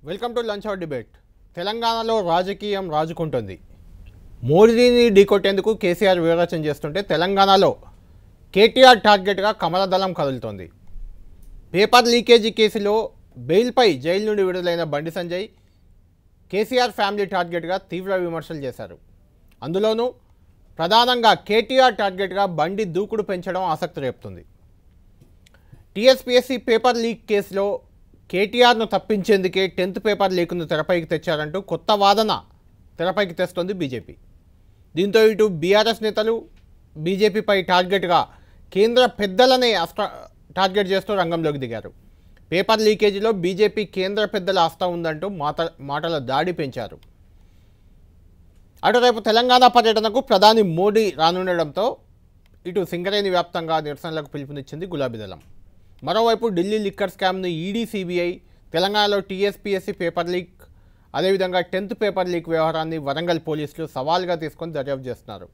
Welcome to lunch hour debate తెలంగాణలో రాజకీయం రాజుకుంటుంది మోడీని ఢీకొట్టేందుకు కేసీఆర్ వివరచన చేస్తుంటే తెలంగాణలో కేటీఆర్ టార్గెట్గా కమలదళం కదులుతోంది పేపర్ లీకేజీ కేసులో బెయిల్పై జైలు నుండి విడుదలైన బండి సంజయ్ కేసీఆర్ ఫ్యామిలీ టార్గెట్గా తీవ్ర విమర్శలు చేశారు అందులోనూ ప్రధానంగా కేటీఆర్ టార్గెట్గా బండి దూకుడు పెంచడం ఆసక్తి రేపుతుంది టీఎస్పీఎస్సీ పేపర్ లీక్ కేసులో కేటీఆర్ను తప్పించేందుకే టెన్త్ పేపర్ లీక్ను తెరపైకి తెచ్చారంటూ కొత్త వాదన తెరపైకి తెస్తోంది బీజేపీ దీంతో ఇటు బీఆర్ఎస్ నేతలు బీజేపీపై టార్గెట్గా కేంద్ర పెద్దలనే అస్త్ర టార్గెట్ చేస్తూ రంగంలోకి దిగారు పేపర్ లీకేజీలో బీజేపీ కేంద్ర పెద్దల హస్తం ఉందంటూ మాట మాటల దాడి పెంచారు అటు రేపు తెలంగాణ పర్యటనకు ప్రధాని మోడీ రానుండడంతో ఇటు సింగరేణి వ్యాప్తంగా నిరసనలకు పిలుపునిచ్చింది గులాబీ దళం మరోవైపు ఢిల్లీ లిక్కర్ స్కామ్ను ఈడీ సిబిఐ తెలంగాణలో టీఎస్పీఎస్సీ పేపర్ లీక్ అదేవిధంగా టెన్త్ పేపర్ లీక్ వ్యవహారాన్ని వరంగల్ పోలీసులు సవాల్గా తీసుకొని దర్యాప్తు చేస్తున్నారు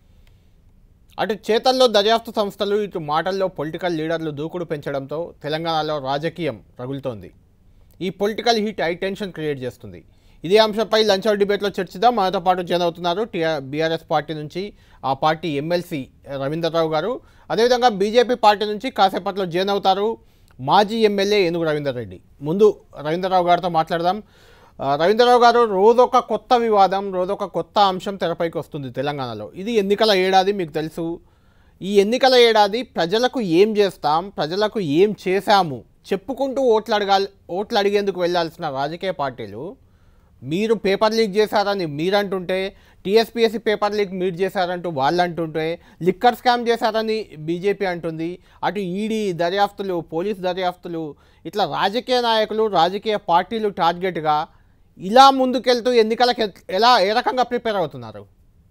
అటు చేతల్లో దర్యాప్తు సంస్థలు ఇటు మాటల్లో పొలిటికల్ లీడర్లు దూకుడు పెంచడంతో తెలంగాణలో రాజకీయం రగులుతోంది ఈ political heat high tension create చేస్తుంది ఇదే అంశంపై లంచ్ అవర్ డిబేట్లో చర్చిద్దాం మనతో పాటు జాయిన్ అవుతున్నారు టీఆర్ బీఆర్ఎస్ పార్టీ నుంచి ఆ పార్టీ ఎమ్మెల్సీ రవీంద్రరావు గారు అదేవిధంగా బీజేపీ పార్టీ నుంచి కాసేపట్లో జాయిన్ అవుతారు మాజీ ఎమ్మెల్యే ఏనుగు రవీందర్ రెడ్డి ముందు రవీంద్రరావు గారితో మాట్లాడదాం ఆ, రవీంద్రరావు గారు రోజొక కొత్త వివాదం రోజొక కొత్త అంశం తెరపైకి వస్తుంది తెలంగాణలో ఇది ఎన్నికల ఏడాది మీకు తెలుసు ఈ ఎన్నికల ఏడాది ప్రజలకు ఏం చేస్తాం ప్రజలకు ఏం చేశాము చెప్పుకుంటూ ఓట్లు అడగాలి ఓట్లు అడిగేందుకు వెళ్ళాల్సిన రాజకీయ పార్టీలు మీరు పేపర్ లీక్ చేశారని మీరు అంటుంటే టీఎస్పీఎస్సీ పేపర్ లీక్ మీరు చేశారంటూ వాళ్ళు అంటుంటే లిక్కర్ స్కామ్ చేశారని బీజేపీ అంటుంది అటు ఈడీ దర్యాప్తులు పోలీస్ దర్యాప్తులు ఇట్లా రాజకీయ నాయకులు రాజకీయ పార్టీలు టార్గెట్గా ఇలా ముందుకెళ్తూ ఎన్నికలకు ఎలా ఏ రకంగా ప్రిపేర్ అవుతున్నారు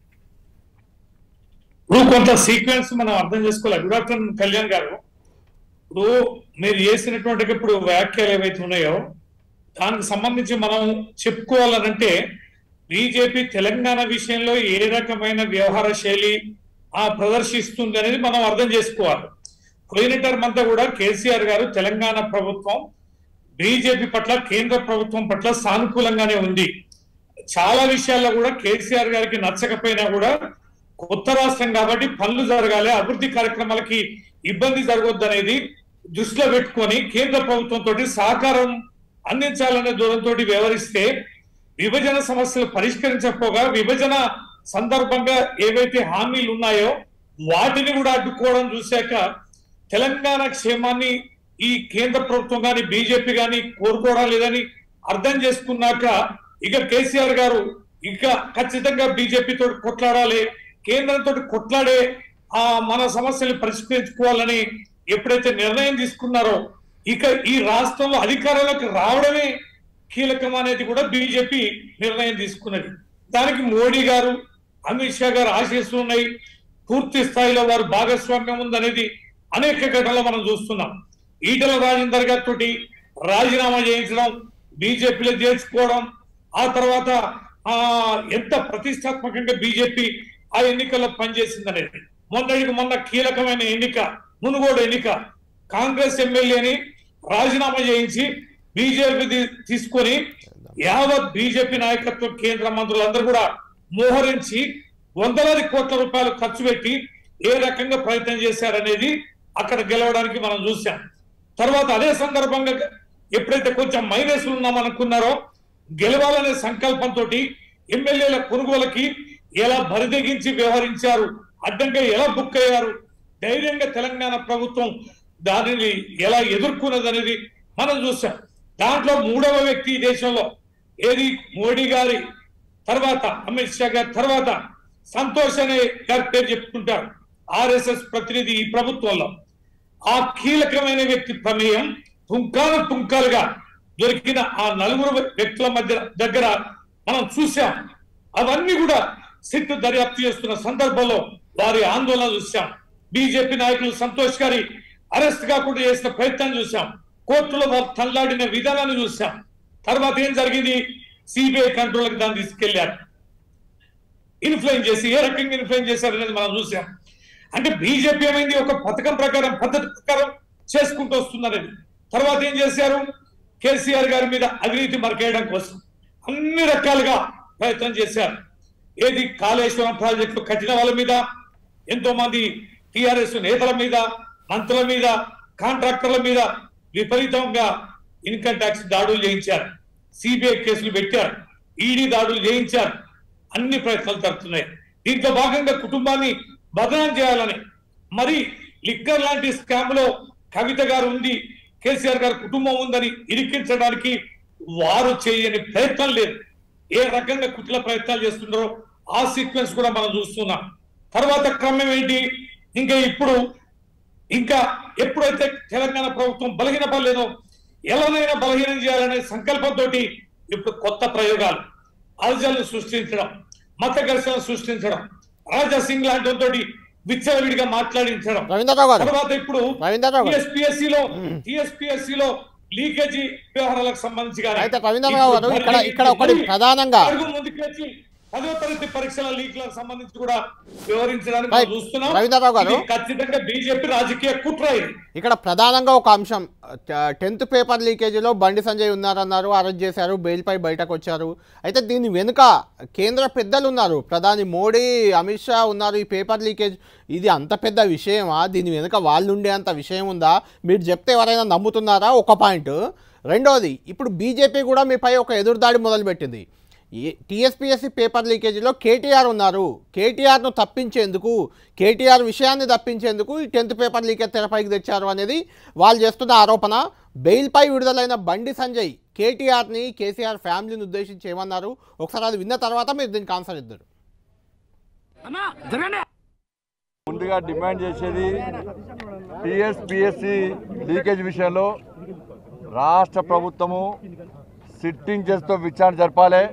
ఇప్పుడు కొంత సీక్వెన్స్ మనం అర్థం చేసుకోవాలి గుడ్ ఆఫ్టర్నూన్ కళ్యాణ్ గారు ఇప్పుడు మీరు చేసినటువంటి ఇప్పుడు వ్యాఖ్యలు ఏవైతే ఉన్నాయో దానికి సంబంధించి మనం చెప్పుకోవాలనంటే బీజేపీ తెలంగాణ విషయంలో ఏ రకమైన వ్యవహార శైలి ఆ ప్రదర్శిస్తుంది అనేది మనం అర్థం చేసుకోవాలి పోయిన టర్మ్ అంతా కూడా కేసీఆర్ గారు తెలంగాణ ప్రభుత్వం బీజేపీ పట్ల కేంద్ర ప్రభుత్వం పట్ల సానుకూలంగానే ఉంది చాలా విషయాల్లో కూడా కేసీఆర్ గారికి నచ్చకపోయినా కూడా కొత్త రాష్ట్రం కాబట్టి పనులు జరగాలి అభివృద్ధి కార్యక్రమాలకి ఇబ్బంది జరగొద్దు అనేది దృష్టిలో పెట్టుకొని కేంద్ర ప్రభుత్వంతో సహకారం అందించాలనే దూరంతో వ్యవహరిస్తే విభజన సమస్యలు పరిష్కరించకపోగా విభజన సందర్భంగా ఏవైతే హామీలు ఉన్నాయో వాటిని కూడా అడ్డుకోవడం చూశాక తెలంగాణ క్షేమాన్ని ఈ కేంద్ర ప్రభుత్వం కానీ బీజేపీ కానీ కోరుకోవడం లేదని అర్థం చేసుకున్నాక ఇక కేసీఆర్ గారు ఇంకా ఖచ్చితంగా బీజేపీతో కొట్లాడాలి కేంద్రంతో కొట్లాడే ఆ మన సమస్యలు పరిష్కరించుకోవాలని ఎప్పుడైతే నిర్ణయం తీసుకున్నారో ఇక ఈ రాష్ట్రంలో అధికారంలోకి రావడమే కీలకం అనేది కూడా బీజేపీ నిర్ణయం తీసుకున్నది దానికి మోడీ గారు అమిత్ షా గారు ఆశీస్సులు ఉన్నాయి పూర్తి స్థాయిలో వారు భాగస్వామ్యం ఉందనేది అనేక ఘటనలో మనం చూస్తున్నాం ఈటల రాజేందర్ గారితో రాజీనామా చేయించడం బీజేపీలో చేర్చుకోవడం ఆ తర్వాత ఆ ఎంత ప్రతిష్టాత్మకంగా బీజేపీ ఆ ఎన్నికల్లో పనిచేసింది అనేది మొన్నటికి మొన్న కీలకమైన ఎన్నిక మునుగోడు ఎన్నిక కాంగ్రెస్ ఎమ్మెల్యేని రాజీనామా చేయించి బీజేపీ తీసుకొని యావత్ బీజేపీ నాయకత్వం కేంద్ర మంత్రులందరూ కూడా మోహరించి వందలాది కోట్ల రూపాయలు ఖర్చు పెట్టి ఏ రకంగా ప్రయత్నం చేశారనేది అక్కడ గెలవడానికి మనం చూసాం తర్వాత అదే సందర్భంగా ఎప్పుడైతే కొంచెం మైనస్లు ఉన్నాం అనుకున్నారో గెలవాలనే సంకల్పంతో ఎమ్మెల్యేల కొనుగోలకి ఎలా బరిదెగించి వ్యవహరించారు అడ్డంగా ఎలా బుక్ అయ్యారు ధైర్యంగా తెలంగాణ ప్రభుత్వం దానిని ఎలా ఎదుర్కొన్నది అనేది మనం చూసాం దాంట్లో మూడవ వ్యక్తి ఈ దేశంలో ఏది మోడీ గారి తర్వాత అమిత్ షా గారి తర్వాత సంతోష్ అనే గారి పేరు చెప్పుకుంటారు ఆర్ఎస్ఎస్ ప్రతినిధి ఈ ప్రభుత్వంలో ఆ కీలకమైన వ్యక్తి ప్రమేయం పుంకాలు పుంకాలుగా దొరికిన ఆ నలుగురు వ్యక్తుల మధ్య దగ్గర మనం చూసాం అవన్నీ కూడా సిట్ దర్యాప్తు చేస్తున్న సందర్భంలో వారి ఆందోళన చూసాం బీజేపీ నాయకులు సంతోష్ గారి అరెస్ట్ కాకుండా చేసిన ప్రయత్నం చూసాం కోర్టులో వారు తల్లాడిన విధానాన్ని చూసాం తర్వాత ఏం జరిగింది సిబిఐ కంట్రోల్కి దాన్ని తీసుకెళ్లారు ఇన్ఫ్లుయెన్స్ చేసి ఏ రకంగా ఇన్ఫ్లుయెన్స్ చేశారు అనేది మనం చూసాం అంటే బీజేపీ ఏమైంది ఒక పథకం ప్రకారం పద్ధతి ప్రకారం చేసుకుంటూ వస్తున్నది తర్వాత ఏం చేశారు కేసీఆర్ గారి మీద అవినీతి మరకేయడం కోసం అన్ని రకాలుగా ప్రయత్నం చేశారు ఏది కాళేశ్వరం ప్రాజెక్టు కట్టిన వాళ్ళ మీద ఎంతో మంది టిఆర్ఎస్ నేతల మీద మంత్రుల మీద కాంట్రాక్టర్ల మీద విపరీతంగా ఇన్కమ్ ట్యాక్స్ దాడులు చేయించారు సిబిఐ కేసులు పెట్టారు ఈడీ దాడులు చేయించారు అన్ని ప్రయత్నాలు జరుగుతున్నాయి దీంట్లో భాగంగా కుటుంబాన్ని బదనాం చేయాలని మరి లిక్కర్ లాంటి స్కామ్ లో కవిత గారు ఉంది కేసీఆర్ గారి కుటుంబం ఉందని ఇరికించడానికి వారు చేయని ప్రయత్నం లేదు ఏ రకంగా కుట్ల ప్రయత్నాలు చేస్తున్నారో ఆ సీక్వెన్స్ కూడా మనం చూస్తున్నాం తర్వాత క్రమం ఏంటి ఇంకా ఇప్పుడు ఇంకా ఎప్పుడైతే తెలంగాణ ప్రభుత్వం బలహీన పడలేదో ఎలానైనా బలహీనం చేయాలనే సంకల్పంతో ఇప్పుడు కొత్త ప్రయోగాలు అలజలను సృష్టించడం మత ఘర్షణ సృష్టించడం రాజా సింగ్ లాంటి తోటి విచ్చలవిడిగా మాట్లాడించడం రవీంద్రరావు గారు తర్వాత ఇప్పుడు రవీంద్రరావు గారు టిఎస్పిఎస్సి లో టిఎస్పిఎస్సి లో లీకేజీ వ్యవహారాలకు సంబంధించి కానీ అయితే రవీంద్రరావు గారు ఇక్కడ ఇక్కడ ఒకటి మళ్ళీ ప్రధానంగా అడుగు ముందుకొచ్చి పదో తరగతి పరీక్షల లీక్లకు సంబంధించి కూడా వివరించడానికి Right. మనం చూస్తున్నాం రవీంద్రరావు గారు. ఇది ఖచ్చితంగా బీజేపీ రాజకీయ కుట్ర ఇది ఇక్కడ ప్రధానంగా ఒక అంశం టెన్త్ పేపర్ లీకేజీలో బండి సంజయ్ ఉన్నారన్నారు అరెస్ట్ చేశారు బెయిల్పై బయటకు వచ్చారు అయితే దీని వెనుక కేంద్ర పెద్దలు ఉన్నారు ప్రధాని మోడీ అమిత్ షా ఉన్నారు ఈ పేపర్ లీకేజ్ ఇది అంత పెద్ద విషయమా దీని వెనుక వాళ్ళు ఉండే అంత విషయం ఉందా మీరు చెప్తే ఎవరైనా నమ్ముతున్నారా ఒక పాయింట్ రెండోది ఇప్పుడు బీజేపీ కూడా మీపై ఒక ఎదురుదాడి మొదలుపెట్టింది ఈ టీఎస్పీఎస్సీ పేపర్ లీకేజీలో కేటీఆర్ ఉన్నారు కేటీఆర్ను తప్పించేందుకు కేటీఆర్ విషయాన్ని తప్పించేందుకు ఈ టెన్త్ పేపర్ లీకేజ్ తెరపైకి తెచ్చారు అనేది వాళ్ళు చేస్తున్న ఆరోపణ బెయిల్పై విడుదలైన బండి సంజయ్ కేటీఆర్ని కేసీఆర్ ఫ్యామిలీని ఉద్దేశించి ఏమన్నారు ఒకసారి అది విన్న తర్వాత మీరు దీనికి ఆన్సర్ ఇద్దరు ముందుగా డిమాండ్ చేసేది టీఎస్పిఎస్సి లీకేజ్ విషయంలో రాష్ట్ర ప్రభుత్వము సిట్టింగ్ చేస్తూ విచారణ జరపాలి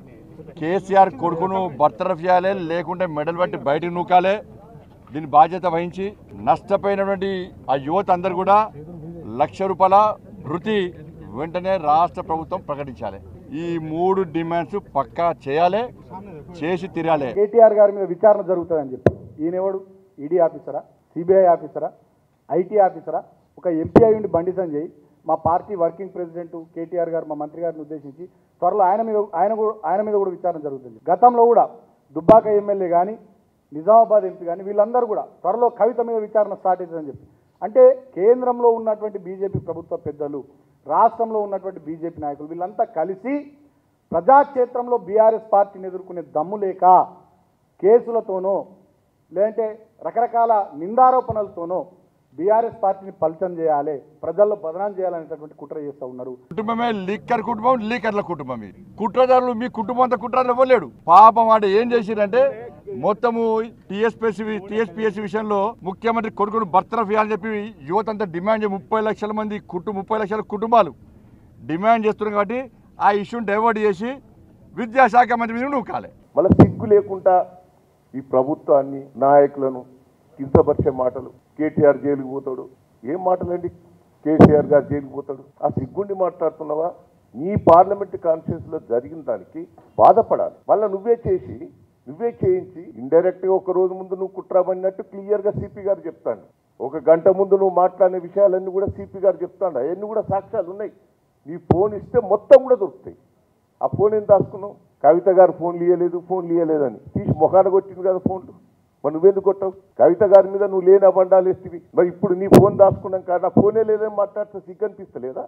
కేసీఆర్ కొడుకును బర్తరఫ్ చేయాలి లేకుంటే మెడల్ బట్టి బయటకు నూకాలి దీని బాధ్యత వహించి నష్టపోయినటువంటి ఆ యువత అందరు కూడా లక్ష రూపాయల వృత్తి వెంటనే రాష్ట్ర ప్రభుత్వం ప్రకటించాలి ఈ మూడు డిమాండ్స్ పక్కా చేయాలి చేసి తీరాలి కేటీఆర్ గారి మీద విచారణ జరుగుతుందని చెప్పి ఈయనెవడు ఈడీ ఆఫీసరా సిబిఐ ఆఫీసరా ఐటీ ఆఫీసరా ఒక ఎంపీ అయి ఉండి బండి సంజయ్ మా పార్టీ వర్కింగ్ ప్రెసిడెంట్ కేటీఆర్ గారు మా మంత్రి గారిని ఉద్దేశించి త్వరలో ఆయన మీద ఆయన కూడా ఆయన మీద కూడా విచారణ జరుగుతుంది గతంలో కూడా దుబ్బాక ఎమ్మెల్యే కానీ నిజామాబాద్ ఎంపీ కానీ వీళ్ళందరూ కూడా త్వరలో కవిత మీద విచారణ స్టార్ట్ అవుతుందని చెప్పి అంటే కేంద్రంలో ఉన్నటువంటి బీజేపీ ప్రభుత్వ పెద్దలు రాష్ట్రంలో ఉన్నటువంటి బీజేపీ నాయకులు వీళ్ళంతా కలిసి ప్రజాక్షేత్రంలో బీఆర్ఎస్ పార్టీని ఎదుర్కొనే దమ్ము లేక కేసులతోనో లేదంటే రకరకాల నిందారోపణలతోనో బీఆర్ఎస్ పార్టీని పలితం చేయాలి ప్రజల్లో బదనాం చేయాలనేటటువంటి కుట్ర చేస్తూ ఉన్నారు కుటుంబమే లీకర్ కుటుంబం లీకర్ల కుటుంబం ఇది కుట్రదారులు మీ కుటుంబం అంతా కుట్రదారులు ఇవ్వలేడు పాపం వాడు ఏం చేసిరంటే మొత్తము టీఎస్పీఎస్సీ టీఎస్పీఎస్సీ విషయంలో ముఖ్యమంత్రి కొడుకును బర్తరఫ్ చేయాలని చెప్పి యువత అంతా డిమాండ్ చేసి ముప్పై లక్షల మంది కుటుంబ ముప్పై లక్షల కుటుంబాలు డిమాండ్ చేస్తున్నారు కాబట్టి ఆ ఇష్యూని డైవర్ట్ చేసి విద్యాశాఖ మంత్రి మీద నూకాలి మళ్ళీ సిగ్గు లేకుండా ఈ ప్రభుత్వాన్ని నాయకులను కించపరిచే మాటలు కేటీఆర్ జైలుకు పోతాడు ఏం మాటలండి కేసీఆర్ గారు జైలుకు పోతాడు ఆ సిగ్గుండి మాట్లాడుతున్నావా నీ పార్లమెంట్ కాన్ఫరెన్స్ లో జరిగిన దానికి బాధపడాలి మళ్ళీ నువ్వే చేసి నువ్వే చేయించి ఇండైరెక్ట్ గా ఒక రోజు ముందు నువ్వు కుట్రాబడినట్టు క్లియర్ గా సిపి గారు చెప్తాడు ఒక గంట ముందు నువ్వు మాట్లాడిన విషయాలన్నీ కూడా సిపి గారు చెప్తాడు అవన్నీ కూడా సాక్ష్యాలు ఉన్నాయి నీ ఫోన్ ఇస్తే మొత్తం కూడా దొరుకుతాయి ఆ ఫోన్ ఏం దాచుకున్నావు కవిత గారు ఫోన్లు ఇవ్వలేదు ఫోన్లు ఇవ్వలేదని తీసి మొఖాన కొట్టింది కదా ఫోన్లు మరి నువ్వెందుకు కొట్టావు కవిత గారి మీద నువ్వు లేని అబండాలు వేస్తేవి మరి ఇప్పుడు నీ ఫోన్ దాచుకున్నాం కాదు నా ఫోనే లేదని మాట్లాడితే సిగ్గు అనిపిస్తలేదా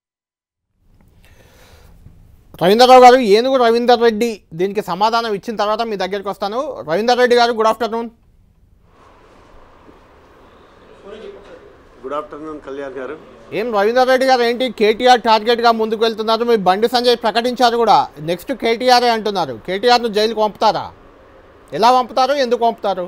రవీంద్రరావు గారు ఏనుగు రవీందర్ రెడ్డి దీనికి సమాధానం ఇచ్చిన తర్వాత మీ దగ్గరికి వస్తాను Ravinder Reddy garu good afternoon good afternoon Kalyan garu ఏం రవీందర్ రెడ్డి గారు ఏంటి కేటీఆర్ టార్గెట్గా ముందుకు వెళ్తున్నారు మీ బండి సంజయ్ ప్రకటించారు కూడా నెక్స్ట్ కేటీఆరే అంటున్నారు కేటీఆర్ను జైలుకు పంపుతారా ఎలా పంపుతారు ఎందుకు పంపుతారు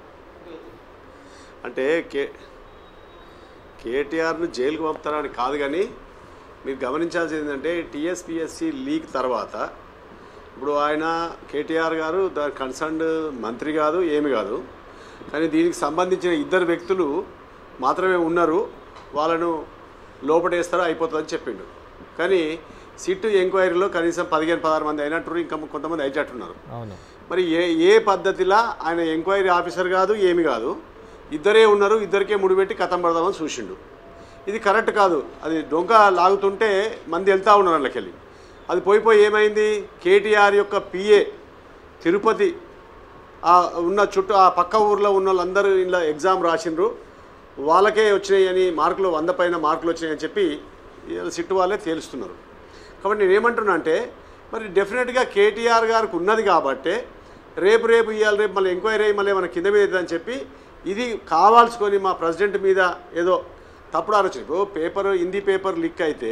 అంటే కే కేటీఆర్ను జైలుకు పంపుతారని కాదు కానీ మీరు గమనించాల్సింది ఏంటంటే టీఎస్పిఎస్సి లీక్ తర్వాత ఇప్పుడు ఆయన కేటీఆర్ గారు దాని కన్సర్న్డ్ మంత్రి కాదు ఏమి కాదు కానీ దీనికి సంబంధించిన ఇద్దరు వ్యక్తులు మాత్రమే ఉన్నారు వాళ్ళను లోపటేస్తారో అయిపోతుందని చెప్పిండు కానీ సిట్ ఎంక్వైరీలో కనీసం పదిహేను పదహారు మంది అయినట్టు ఇంకా కొంతమంది అయినట్టున్నారు అవును మరి ఏ ఏ పద్ధతిలా ఆయన ఎంక్వైరీ ఆఫీసర్ కాదు ఏమి కాదు ఇద్దరే ఉన్నారు ఇద్దరికే ముడిపెట్టి కథం పడదామని చూసిండు ఇది కరెక్ట్ కాదు అది డొంక లాగుతుంటే మంది వెళ్తూ ఉన్నారు అందులోకెళ్ళి అది పోయి పోయి ఏమైంది కేటీఆర్ యొక్క పిఏ తిరుపతి ఆ ఉన్న చుట్టూ ఆ పక్క ఊర్లో ఉన్న వాళ్ళందరూ ఇలా ఎగ్జామ్ రాసిండ్రు వాళ్ళకే వచ్చినాయి అని మార్కులు వంద పైన మార్కులు వచ్చినాయి అని చెప్పి ఇలా సిట్టు వాళ్ళే తేలుస్తున్నారు కాబట్టి నేను ఏమంటున్నా అంటే మరి డెఫినెట్గా కేటీఆర్ గారికి ఉన్నది కాబట్టే రేపు రేపు ఇవాళ రేపు మళ్ళీ ఎంక్వైరీ అయ్యి మళ్ళీ మన కింద మీద అని చెప్పి ఇది కావాల్సుకొని మా ప్రెసిడెంట్ మీద ఏదో తప్పుడు ఆలోచన ఇప్పుడు పేపర్ హిందీ పేపర్ లీక్ అయితే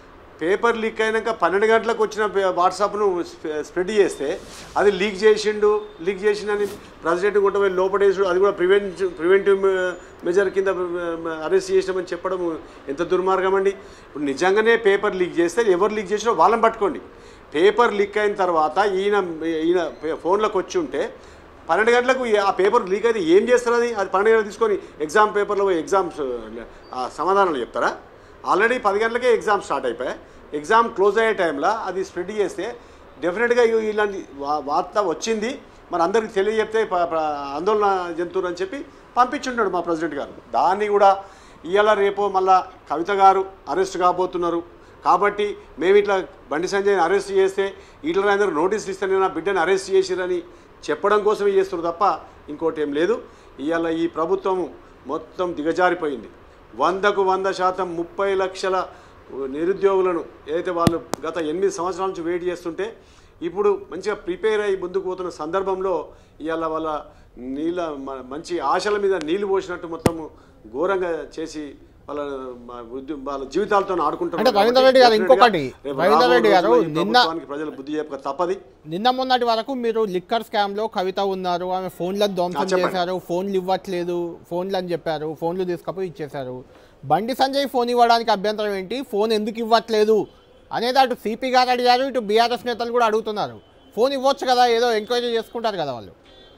పేపర్ లీక్ అయినాక పన్నెండు గంటలకు వచ్చిన పే- వాట్సాప్ను స్ప్రె- స్ప్రెడ్ చేస్తే అది లీక్ చేసిండు లీక్ చేసిండని ప్రెసిడెంట్ కొట్ట పోయి లోపడేసుడు అది కూడా ప్రివెంట్ ప్రివెంటివ్ మెజర్ కింద అరెస్ట్ చేసినామని చెప్పడం ఎంత దుర్మార్గం అండి ఇప్పుడు నిజంగానే పేపర్ లీక్ చేస్తే ఎవరు లీక్ చేసినా వాళ్ళని పట్టుకోండి పేపర్ లీక్ అయిన తర్వాత ఈయన ఈయన ఫోన్లోకి వచ్చి ఉంటే పన్నెండు గంటలకు ఈ- ఆ పేపర్ లీక్ అయితే ఏం చేస్తారు అది అది పన్నెండు గంటలకు తీసుకొని ఎగ్జామ్ పేపర్లో పోయి ఎగ్జామ్స్ ఆ సమాధానాలు చెప్తారా ఆల్రెడీ పది గంటలకే ఎగ్జామ్ స్టార్ట్ అయిపోయాయి ఎగ్జామ్ క్లోజ్ అయ్యే టైంలో అది స్ప్రెడ్ చేస్తే డెఫినెట్గా ఇ- ఇలాంటి వా- వార్త వచ్చింది మరి అందరికి తెలియజెప్తే ప- ప- ఆందోళన జంతువులు అని చెప్పి పంపించుంటాడు మా ప్రెసిడెంట్ గారు దాన్ని కూడా ఇవాళ రేపు మళ్ళా కవిత గారు అరెస్ట్ కాబోతున్నారు కాబట్టి మేము ఇట్లా బండి సంజయ్ని అరెస్ట్ చేస్తే ఇట్లా అందరూ నోటీసులు ఇస్తే నేను నా బిడ్డని అరెస్ట్ చేసిరని చెప్పడం కోసమే చేస్తున్నారు తప్ప ఇంకోటి ఏం లేదు ఇవాళ ఈ ప్రభుత్వం మొత్తం దిగజారిపోయింది వందకు వంద శాతం ముప్పై లక్షల నిరుద్యోగులను ఏదైతే వాళ్ళు గత ఎనిమిది సంవత్సరాల నుంచి వెయిట్ చేస్తుంటే ఇప్పుడు మంచిగా ప్రిపేర్ అయ్యి ముందుకు పోతున్న సందర్భంలో ఇవాళ వాళ్ళ నీళ్ళ మ- మంచి ఆశల మీద నీళ్లు పోసినట్టు మొత్తం ఘోరంగా చేసి వాళ్ళ మ- ఉద్య- వాళ్ళ జీవితాలతో ఆడుకుంటారు అంటే రవీందర్ రెడ్డి గారు ఇంకొకటి, రవీందర్ రెడ్డి గారు నిన్న- ప్రజలు బుద్ధి చెప్పక తప్పది నిన్న మొన్నటి వరకు మీరు లిక్కర్ స్కామ్లో కవిత ఉన్నారు ఆమె ఫోన్లను ధ్వంసం ఆ, చెప్పండి. చేశారు ఫోన్లు ఇవ్వట్లేదు ఫోన్లు అని చెప్పారు ఫోన్లు తీసుకపోయి ఇచ్చేశారు బండి సంజయ్ ఫోన్ ఇవ్వడానికి అభ్యంతరం ఏంటి ఫోన్ ఎందుకు ఇవ్వట్లేదు అనేది అటు సిపి గారు అడిగారు ఇటు బీఆర్ఎస్ నేతలు కూడా అడుగుతున్నారు ఫోన్ ఇవ్వచ్చు కదా ఏదో ఎంక్వైరీ చేసుకుంటారు కదా వాళ్ళు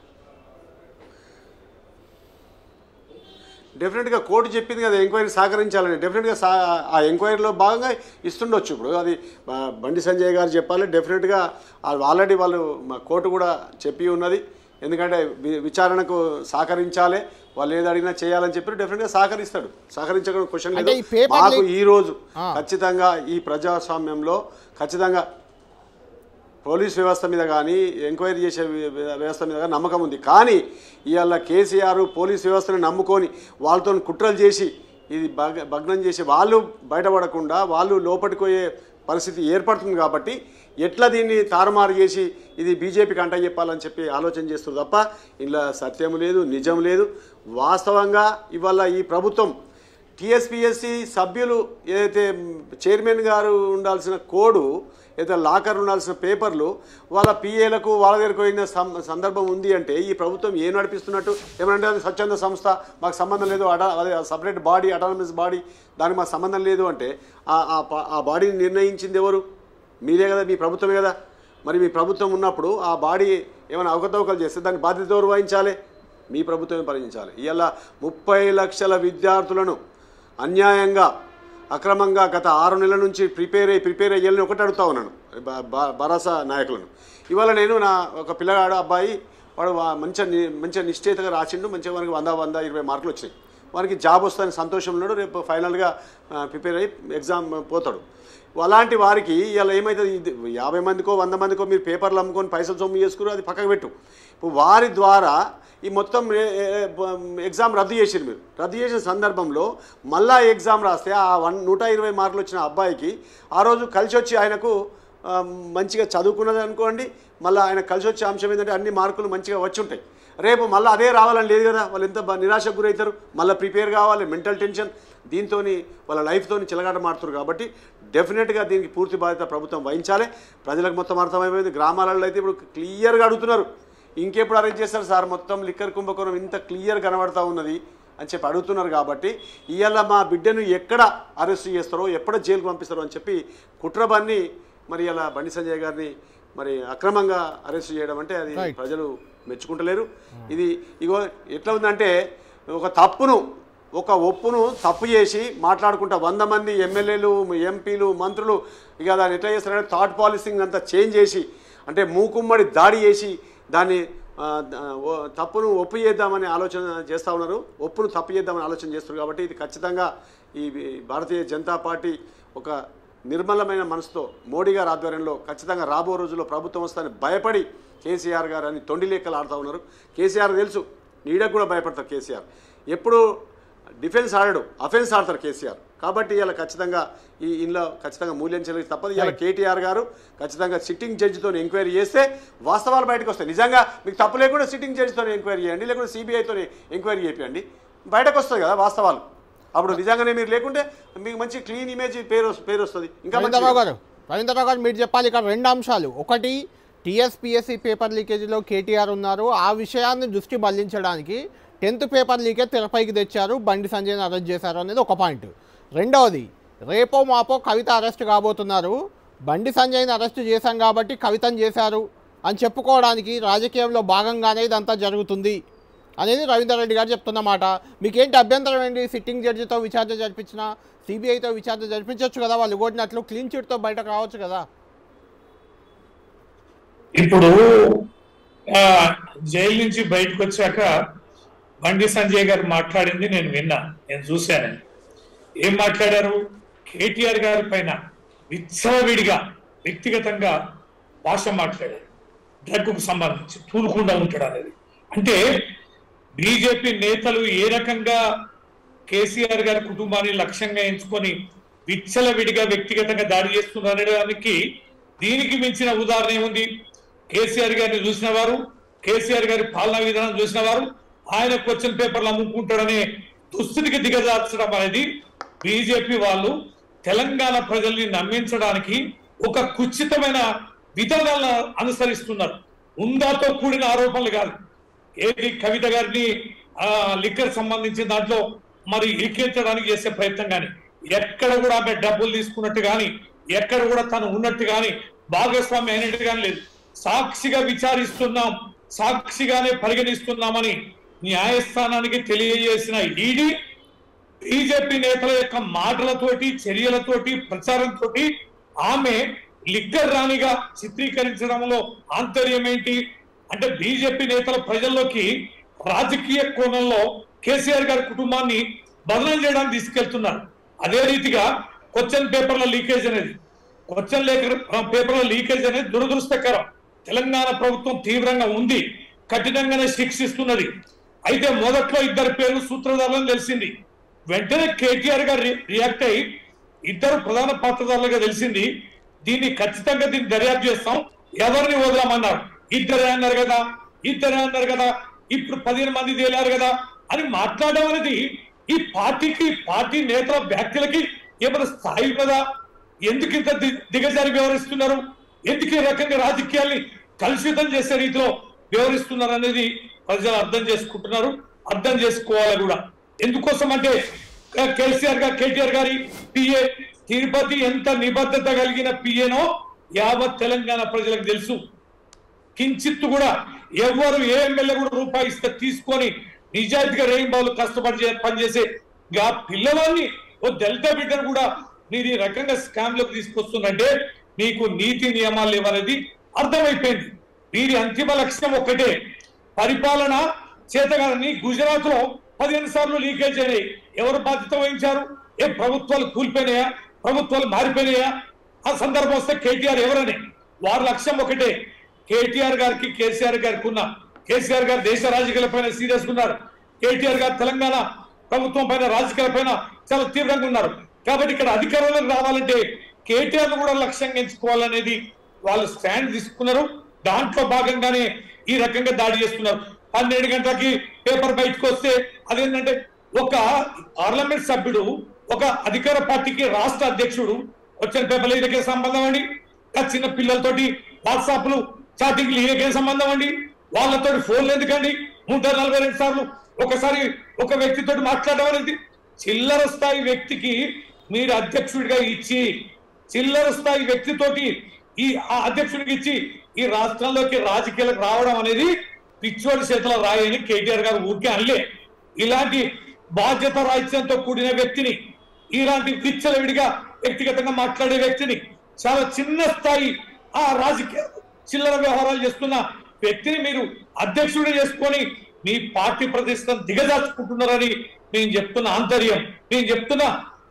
డెఫినెట్గా కోర్టు చెప్పింది కదా ఎంక్వైరీ సహకరించాలని డెఫినెట్గా సా ఆ ఎంక్వైరీలో భాగంగా ఇస్తుండొచ్చు ఇప్పుడు అది ఆ, బండి సంజయ్ గారు చెప్పాలి డెఫినెట్గా ఆల్రెడీ వాళ్ళు మా కోర్టు కూడా చెప్పి ఉన్నది ఎందుకంటే వి- విచారణకు సహకరించాలి వాళ్ళు ఏది అడిగినా చేయాలని చెప్పి డెఫినెట్గా సహకరిస్తాడు సహకరించడం క్వశ్చన్ అంటే లేదు ఈ paper మాకు leak- ఈ రోజు ఆ. ఖచ్చితంగా ఈ ప్రజాస్వామ్యంలో ఖచ్చితంగా పోలీస్ వ్యవస్థ మీద కానీ ఎంక్వైరీ చేసే వ్య- వ్యవస్థ మీద కానీ నమ్మకం ఉంది కానీ ఇవాళ కేసీఆర్ పోలీస్ వ్యవస్థను నమ్ముకొని వాళ్ళతో కుట్రలు చేసి ఇది భగ భగ్నం చేసి వాళ్ళు బయటపడకుండా వాళ్ళు లోపలికి పోయే పరిస్థితి ఏర్పడుతుంది కాబట్టి ఎట్లా దీన్ని తారుమారు చేసి ఇది బీజేపీకి అంట చెప్పాలని చెప్పి ఆలోచన చేస్తారు తప్ప ఇందులో సత్యం లేదు నిజం లేదు వాస్తవంగా ఇవాళ ఈ ప్రభుత్వం టీఎస్పిఎస్సి సభ్యులు ఏదైతే చైర్మన్ గారు ఉండాల్సిన కోడు ఏదైతే లాకర్ ఉండాల్సిన పేపర్లు వాళ్ళ పిఏలకు వాళ్ళ దగ్గరకు పోయిన సం- సందర్భం ఉంది అంటే ఈ ప్రభుత్వం ఏం నడిపిస్తున్నట్టు ఏమంటే అది స్వచ్ఛంద సంస్థ మాకు సంబంధం లేదు అటా అదే సపరేట్ బాడీ అటానమస్ బాడీ దానికి మాకు సంబంధం లేదు అంటే ఆ- ఆ ప- ఆ బాడీని నిర్ణయించింది ఎవరు మీరే కదా మీ ప్రభుత్వమే కదా మరి మీ ప్రభుత్వం ఉన్నప్పుడు ఆ బాడీ ఏమైనా అవకతవకలు చేస్తే దాని బాధ్యత ఎవరు వహించాలి మీ ప్రభుత్వమే పరిగణించాలి ఇవాళ ముప్పై లక్షల విద్యార్థులను అన్యాయంగా అక్రమంగా గత ఆరు నెలల నుంచి ప్రిపేర్ అయ్యి ప్రిపేర్ అయ్యాలని ఒకటి అడుగుతా ఉన్నాను బ- బ- భరోసా నాయకులను ఇవాళ నేను నా ఒక పిల్లగాడు అబ్బాయి వాడు వా- మంచిగా ని- మంచిగా నిశ్చయితగా రాసిండు మంచిగా వానికి వంద వంద ఇరవై మార్కులు వచ్చినాయి వానికి జాబ్ వస్తుందని సంతోషం ఉన్నాడు రేపు ఫైనల్గా ప్రిపేర్ అయ్యి ఎగ్జామ్ పోతాడు అలాంటి వారికి ఇలా ఏమవుతుంది ఇది యాభై మందికో వంద మందికో మీరు పేపర్లు అమ్ముకొని పైసలు సొమ్ము చేసుకుని అది పక్కకు పెట్టు ఇప్పుడు వారి ద్వారా ఈ మొత్తం ఏ- ఏ- బ- ఎగ్జామ్ రద్దు చేసిరు మీరు రద్దు చేసిన సందర్భంలో మళ్ళా ఎగ్జామ్ రాస్తే ఆ వన్ నూట ఇరవై మార్కులు వచ్చిన అబ్బాయికి ఆ రోజు కలిసి వచ్చి ఆయనకు ఆ, మంచిగా చదువుకున్నది అనుకోండి మళ్ళీ ఆయన కలిసి వచ్చే అంశం ఏంటంటే అన్ని మార్కులు మంచిగా వచ్చి ఉంటాయి రేపు మళ్ళీ అదే రావాలని లేదు కదా వాళ్ళు ఎంత బ- నిరాశకు గురవుతారు మళ్ళీ ప్రిపేర్ కావాలి మెంటల్ టెన్షన్ దీంతో వాళ్ళ లైఫ్తో చిలగాట మారుతారు కాబట్టి డెఫినెట్గా దీనికి పూర్తి బాధ్యత ప్రభుత్వం వహించాలి ప్రజలకు మొత్తం అర్థమైపోయింది గ్రామాలలో అయితే ఇప్పుడు క్లియర్గా అడుగుతున్నారు ఇంకెప్పుడు అరేంజ్ చేస్తారు సార్ మొత్తం లిక్కర్ కుంభకోణం ఇంత క్లియర్ కనబడతా ఉన్నది అని చెప్పి అడుగుతున్నారు కాబట్టి ఇవాళ మా బిడ్డను ఎక్కడ అరెస్ట్ చేస్తారో ఎక్కడ జైలుకు పంపిస్తారో అని చెప్పి కుట్రబన్ని మరి ఇలా బండి సంజయ్ గారిని మరి అక్రమంగా అరెస్ట్ చేయడం అంటే అది Right. ప్రజలు మెచ్చుకుంటలేరు ఇది ఇగో ఎట్లా ఉందంటే ఒక తప్పును ఒక ఒప్పును తప్పు చేసి మాట్లాడుకుంటా వంద మంది ఎమ్మెల్యేలు ఎంపీలు మంత్రులు ఇక దాన్ని ఎట్లా చేస్తారంటే థాట్ పాలసింగ్ అంతా చేంజ్ చేసి అంటే మూకుమ్మడి దాడి చేసి దాన్ని ఆ, ద- ఓ- తప్పును ఒప్పు చేద్దామని ఆలోచన చేస్తూ ఉన్నారు ఒప్పును తప్పు చేద్దామని ఆలోచన చేస్తున్నారు కాబట్టి ఇది ఖచ్చితంగా ఈ భారతీయ జనతా పార్టీ ఒక నిర్మలమైన మనసుతో మోడీ గారి ఆధ్వర్యంలో ఖచ్చితంగా రాబో రోజుల్లో ప్రభుత్వం వస్తుందని భయపడి కేసీఆర్ గారు అని తొండి లెక్కలు ఆడుతూ ఉన్నారు కేసీఆర్ తెలుసు నీడకు కూడా భయపడతారు కేసీఆర్ ఎప్పుడు డిఫెన్స్ ఆడడు అఫెన్స్ ఆడతారు కేసీఆర్ కాబట్టి ఇలా ఖచ్చితంగా ఈ ఇంట్లో ఖచ్చితంగా మూల్యం చెల్లి తప్పదు ఇలా కేటీఆర్ గారు ఖచ్చితంగా సిట్టింగ్ జడ్జితో ఎంక్వైరీ చేస్తే వాస్తవాలు బయటకు వస్తాయి నిజంగా మీకు తప్పు లేకుండా సిట్టింగ్ జడ్జితో ఎంక్వైరీ చేయండి లేకుంటే సిబిఐతో ఎంక్వైరీ చేయండి బయటకు వస్తుంది కదా వాస్తవాలు అప్పుడు నిజంగానే మీరు లేకుంటే మీకు మంచి క్లీన్ ఇమేజ్ పేరు వస్- పేరు వస్తుంది ఇంకా మంచిది. రవీంద్రరావు గారు రవీంద్రరావు గారు మీరు చెప్పాలి ఇక్కడ రెండు అంశాలు ఒకటి టీఎస్పీఎస్సీ పేపర్ లీకేజీలో కేటీఆర్ ఉన్నారు ఆ విషయాన్ని దృష్టి మళ్లించడానికి టెన్త్ పేపర్ లీకేజ్ తెరపైకి తెచ్చారు బండి సంజయ్ని అరెస్ట్ చేశారు అనేది ఒక పాయింట్ రెండవది రేపో మాపో కవిత అరెస్ట్ కాబోతున్నారు బండి సంజయ్ని అరెస్ట్ చేశాం కాబట్టి కవితను చేశారు అని చెప్పుకోవడానికి రాజకీయంలో భాగంగానే ఇదంతా జరుగుతుంది అనేది రవీందర్ రెడ్డి గారు చెప్తున్నమాట మీకేంటి అభ్యంతరం ఏంటి సిట్టింగ్ జడ్జితో విచారణ జరిపించిన సిబిఐతో విచారణ జరిపించవచ్చు కదా వాళ్ళు కొట్టినట్లు క్లీన్ చిట్తో బయటకు రావచ్చు కదా ఇప్పుడు ఆ, జైలు నుంచి బయటకు వచ్చాక బండి సంజయ్ గారు మాట్లాడింది నేను విన్నా నేను చూశాను ఏం మాట్లాడారు కేటీఆర్ గారి పైన విచ్చలవిడిగా వ్యక్తిగతంగా భాష మాట్లాడారు డ్రగ్కు సంబంధించి తూలుకుండా ఉంటాడు అనేది అంటే బీజేపీ నేతలు ఏ రకంగా కేసీఆర్ గారి కుటుంబాన్ని లక్ష్యంగా ఎంచుకొని విచ్చలవిడిగా వ్యక్తిగతంగా దాడి చేస్తున్నారనడానికి దీనికి మించిన ఉదాహరణ ఏముంది కేసీఆర్ గారిని చూసిన వారు కేసీఆర్ గారి పాలనా విధానం చూసిన వారు ఆయన క్వశ్చన్ పేపర్లు అమ్ముకుంటాడనే దుస్థితికి దిగజార్చడం అనేది బీజేపీ వాళ్ళు తెలంగాణ ప్రజల్ని నమ్మించడానికి ఒక కుచితమైన విధానాలను అనుసరిస్తున్నారు ఉందాతో కూడిన ఆరోపణలు కాదు ఏది కవిత గారిని ఆ లిక్కర్ సంబంధించిన దాంట్లో మరి ఇరికించడానికి చేసే ప్రయత్నం కానీ ఎక్కడ కూడా ఆమె డబ్బులు తీసుకున్నట్టు కానీ ఎక్కడ కూడా తను ఉన్నట్టు కానీ భాగస్వామి అయినట్టు కానీ లేదు సాక్షిగా విచారిస్తున్నాం సాక్షిగానే పరిగణిస్తున్నామని న్యాయస్థానానికి తెలియజేసిన ఈడీ బీజేపీ నేతల యొక్క మాటలతోటి చర్యలతోటి ప్రచారంతో ఆమె లిక్కర్ రాణిగా చిత్రీకరించడంలో ఆంతర్యం ఏంటి అంటే బీజేపీ నేతల ప్రజల్లోకి రాజకీయ కోణంలో కేసీఆర్ గారి కుటుంబాన్ని బదనం చేయడానికి తీసుకెళ్తున్నారు అదే రీతిగా క్వశ్చన్ పేపర్ల లీకేజ్ అనేది క్వశ్చన్ లేఖ పేపర్ల లీకేజ్ అనేది దురదృష్టకరం తెలంగాణ ప్రభుత్వం తీవ్రంగా ఉంది కఠినంగానే శిక్షిస్తున్నది అయితే మొదట్లో ఇద్దరు పేర్లు సూత్రధారులను తెలిసింది వెంటనే కేటీఆర్ గారు రి- రియాక్ట్ అయ్యి ఇద్దరు ప్రధాన పాత్రధారులుగా తెలిసింది దీన్ని ఖచ్చితంగా దీన్ని దర్యాప్తు చేస్తాం ఎవరిని వదలమన్నారు ఇద్దరే అన్నారు కదా ఇద్దరే అన్నారు కదా ఇప్పుడు పదిహేను మంది తేలారు కదా అని మాట్లాడడం అనేది ఈ పార్టీకి పార్టీ నేతల వ్యక్తులకి ఏమైనా స్థాయి ఉన్నదా ఎందుకు ఇంత ది- దిగజారి వ్యవహరిస్తున్నారు ఎందుకు ఈ రకంగా రాజకీయాల్ని కలుషితం చేసే రీతిలో వ్యవహరిస్తున్నారు అనేది ప్రజలు అర్థం చేసుకుంటున్నారు అర్థం చేసుకోవాలి కూడా ఎందుకోసం అంటే క- కేసీఆర్ గారు కేటీఆర్ గారి పిఏ తిరుపతి ఎంత నిబద్ధత కలిగిన పిఏనో యావత్ తెలంగాణ ప్రజలకు తెలుసు కించిత్తు కూడా ఎవరు ఏ ఎమ్మెల్యే కూడా రూపాయి ఇస్తే తీసుకొని నిజాయితీగా రేయింబాలు కష్టపడి చే- పనిచేసే ఆ పిల్లవాడిని ఓ దళిత బిడ్డను కూడా మీరు ఈ రకంగా స్కామ్ లోకి తీసుకొస్తుందంటే మీకు నీతి నియమాలు లేవనేది అర్థమైపోయింది వీరి అంతిమ లక్ష్యం ఒక్కటే పరిపాలన చేతగాని గుజరాత్ లో పదిహేను సార్లు లీకేజ్ అయినాయి ఎవరు బాధ్యత వహించారు ఏ ప్రభుత్వాలు కూలిపోయినాయా ప్రభుత్వాలు మారిపోయినాయా ఆ సందర్భం వస్తే కేటీఆర్ ఎవరని వారి లక్ష్యం ఒకటే కేటీఆర్ గారికి కేసీఆర్ గారికి ఉన్న కేసీఆర్ గారు దేశ రాజకీయాల పైన సీరియస్ ఉన్నారు కేటీఆర్ గారు తెలంగాణ ప్రభుత్వం పైన రాజకీయాల పైన చాలా తీవ్రంగా ఉన్నారు కాబట్టి ఇక్కడ అధికారంలోకి రావాలంటే కేటీఆర్ ను కూడా లక్ష్యంగా ఎంచుకోవాలనేది వాళ్ళు స్టాండ్ తీసుకున్నారు దాంట్లో భాగంగానే ఈ రకంగా దాడి చేస్తున్నారు పన్నెండు గంటలకి పేపర్ బయటకు వస్తే అదేంటంటే ఒక పార్లమెంట్ సభ్యుడు ఒక అధికార పార్టీకి రాష్ట్ర అధ్యక్షుడు వచ్చిన పేపర్లు ఈయనకే సంబంధం అండి ఆ చిన్న పిల్లలతోటి వాట్సాప్లు చాటింగ్లు ఈయనకే సంబంధం అండి వాళ్ళతో ఫోన్లు ఎందుకండి నూట నలభై రెండు సార్లు ఒకసారి ఒక వ్యక్తితో మాట్లాడడం అనేది చిల్లర స్థాయి వ్యక్తికి మీరు అధ్యక్షుడిగా ఇచ్చి చిల్లర స్థాయి వ్యక్తితోటి ఈ ఆ అధ్యక్షుడికి ఇచ్చి ఈ రాష్ట్రంలోకి రాజకీయాలకు రావడం అనేది పిచ్చోడి చేతిలో రాయని కేటీఆర్ గారు ఊరికే అనలే ఇలాంటి బాధ్యత రాహిత్యంతో కూడిన వ్యక్తిని ఇలాంటి విచ్చలవిడిగా వ్యక్తిగతంగా మాట్లాడే వ్యక్తిని చాలా చిన్న స్థాయి ఆ రాజకీయ చిల్లర వ్యవహారాలు చేస్తున్న వ్యక్తిని మీరు అధ్యక్షుడు చేసుకొని మీ పార్టీ ప్రతిష్టను దిగజార్చుకుంటున్నారని నేను చెప్తున్న ఆంతర్యం నేను చెప్తున్న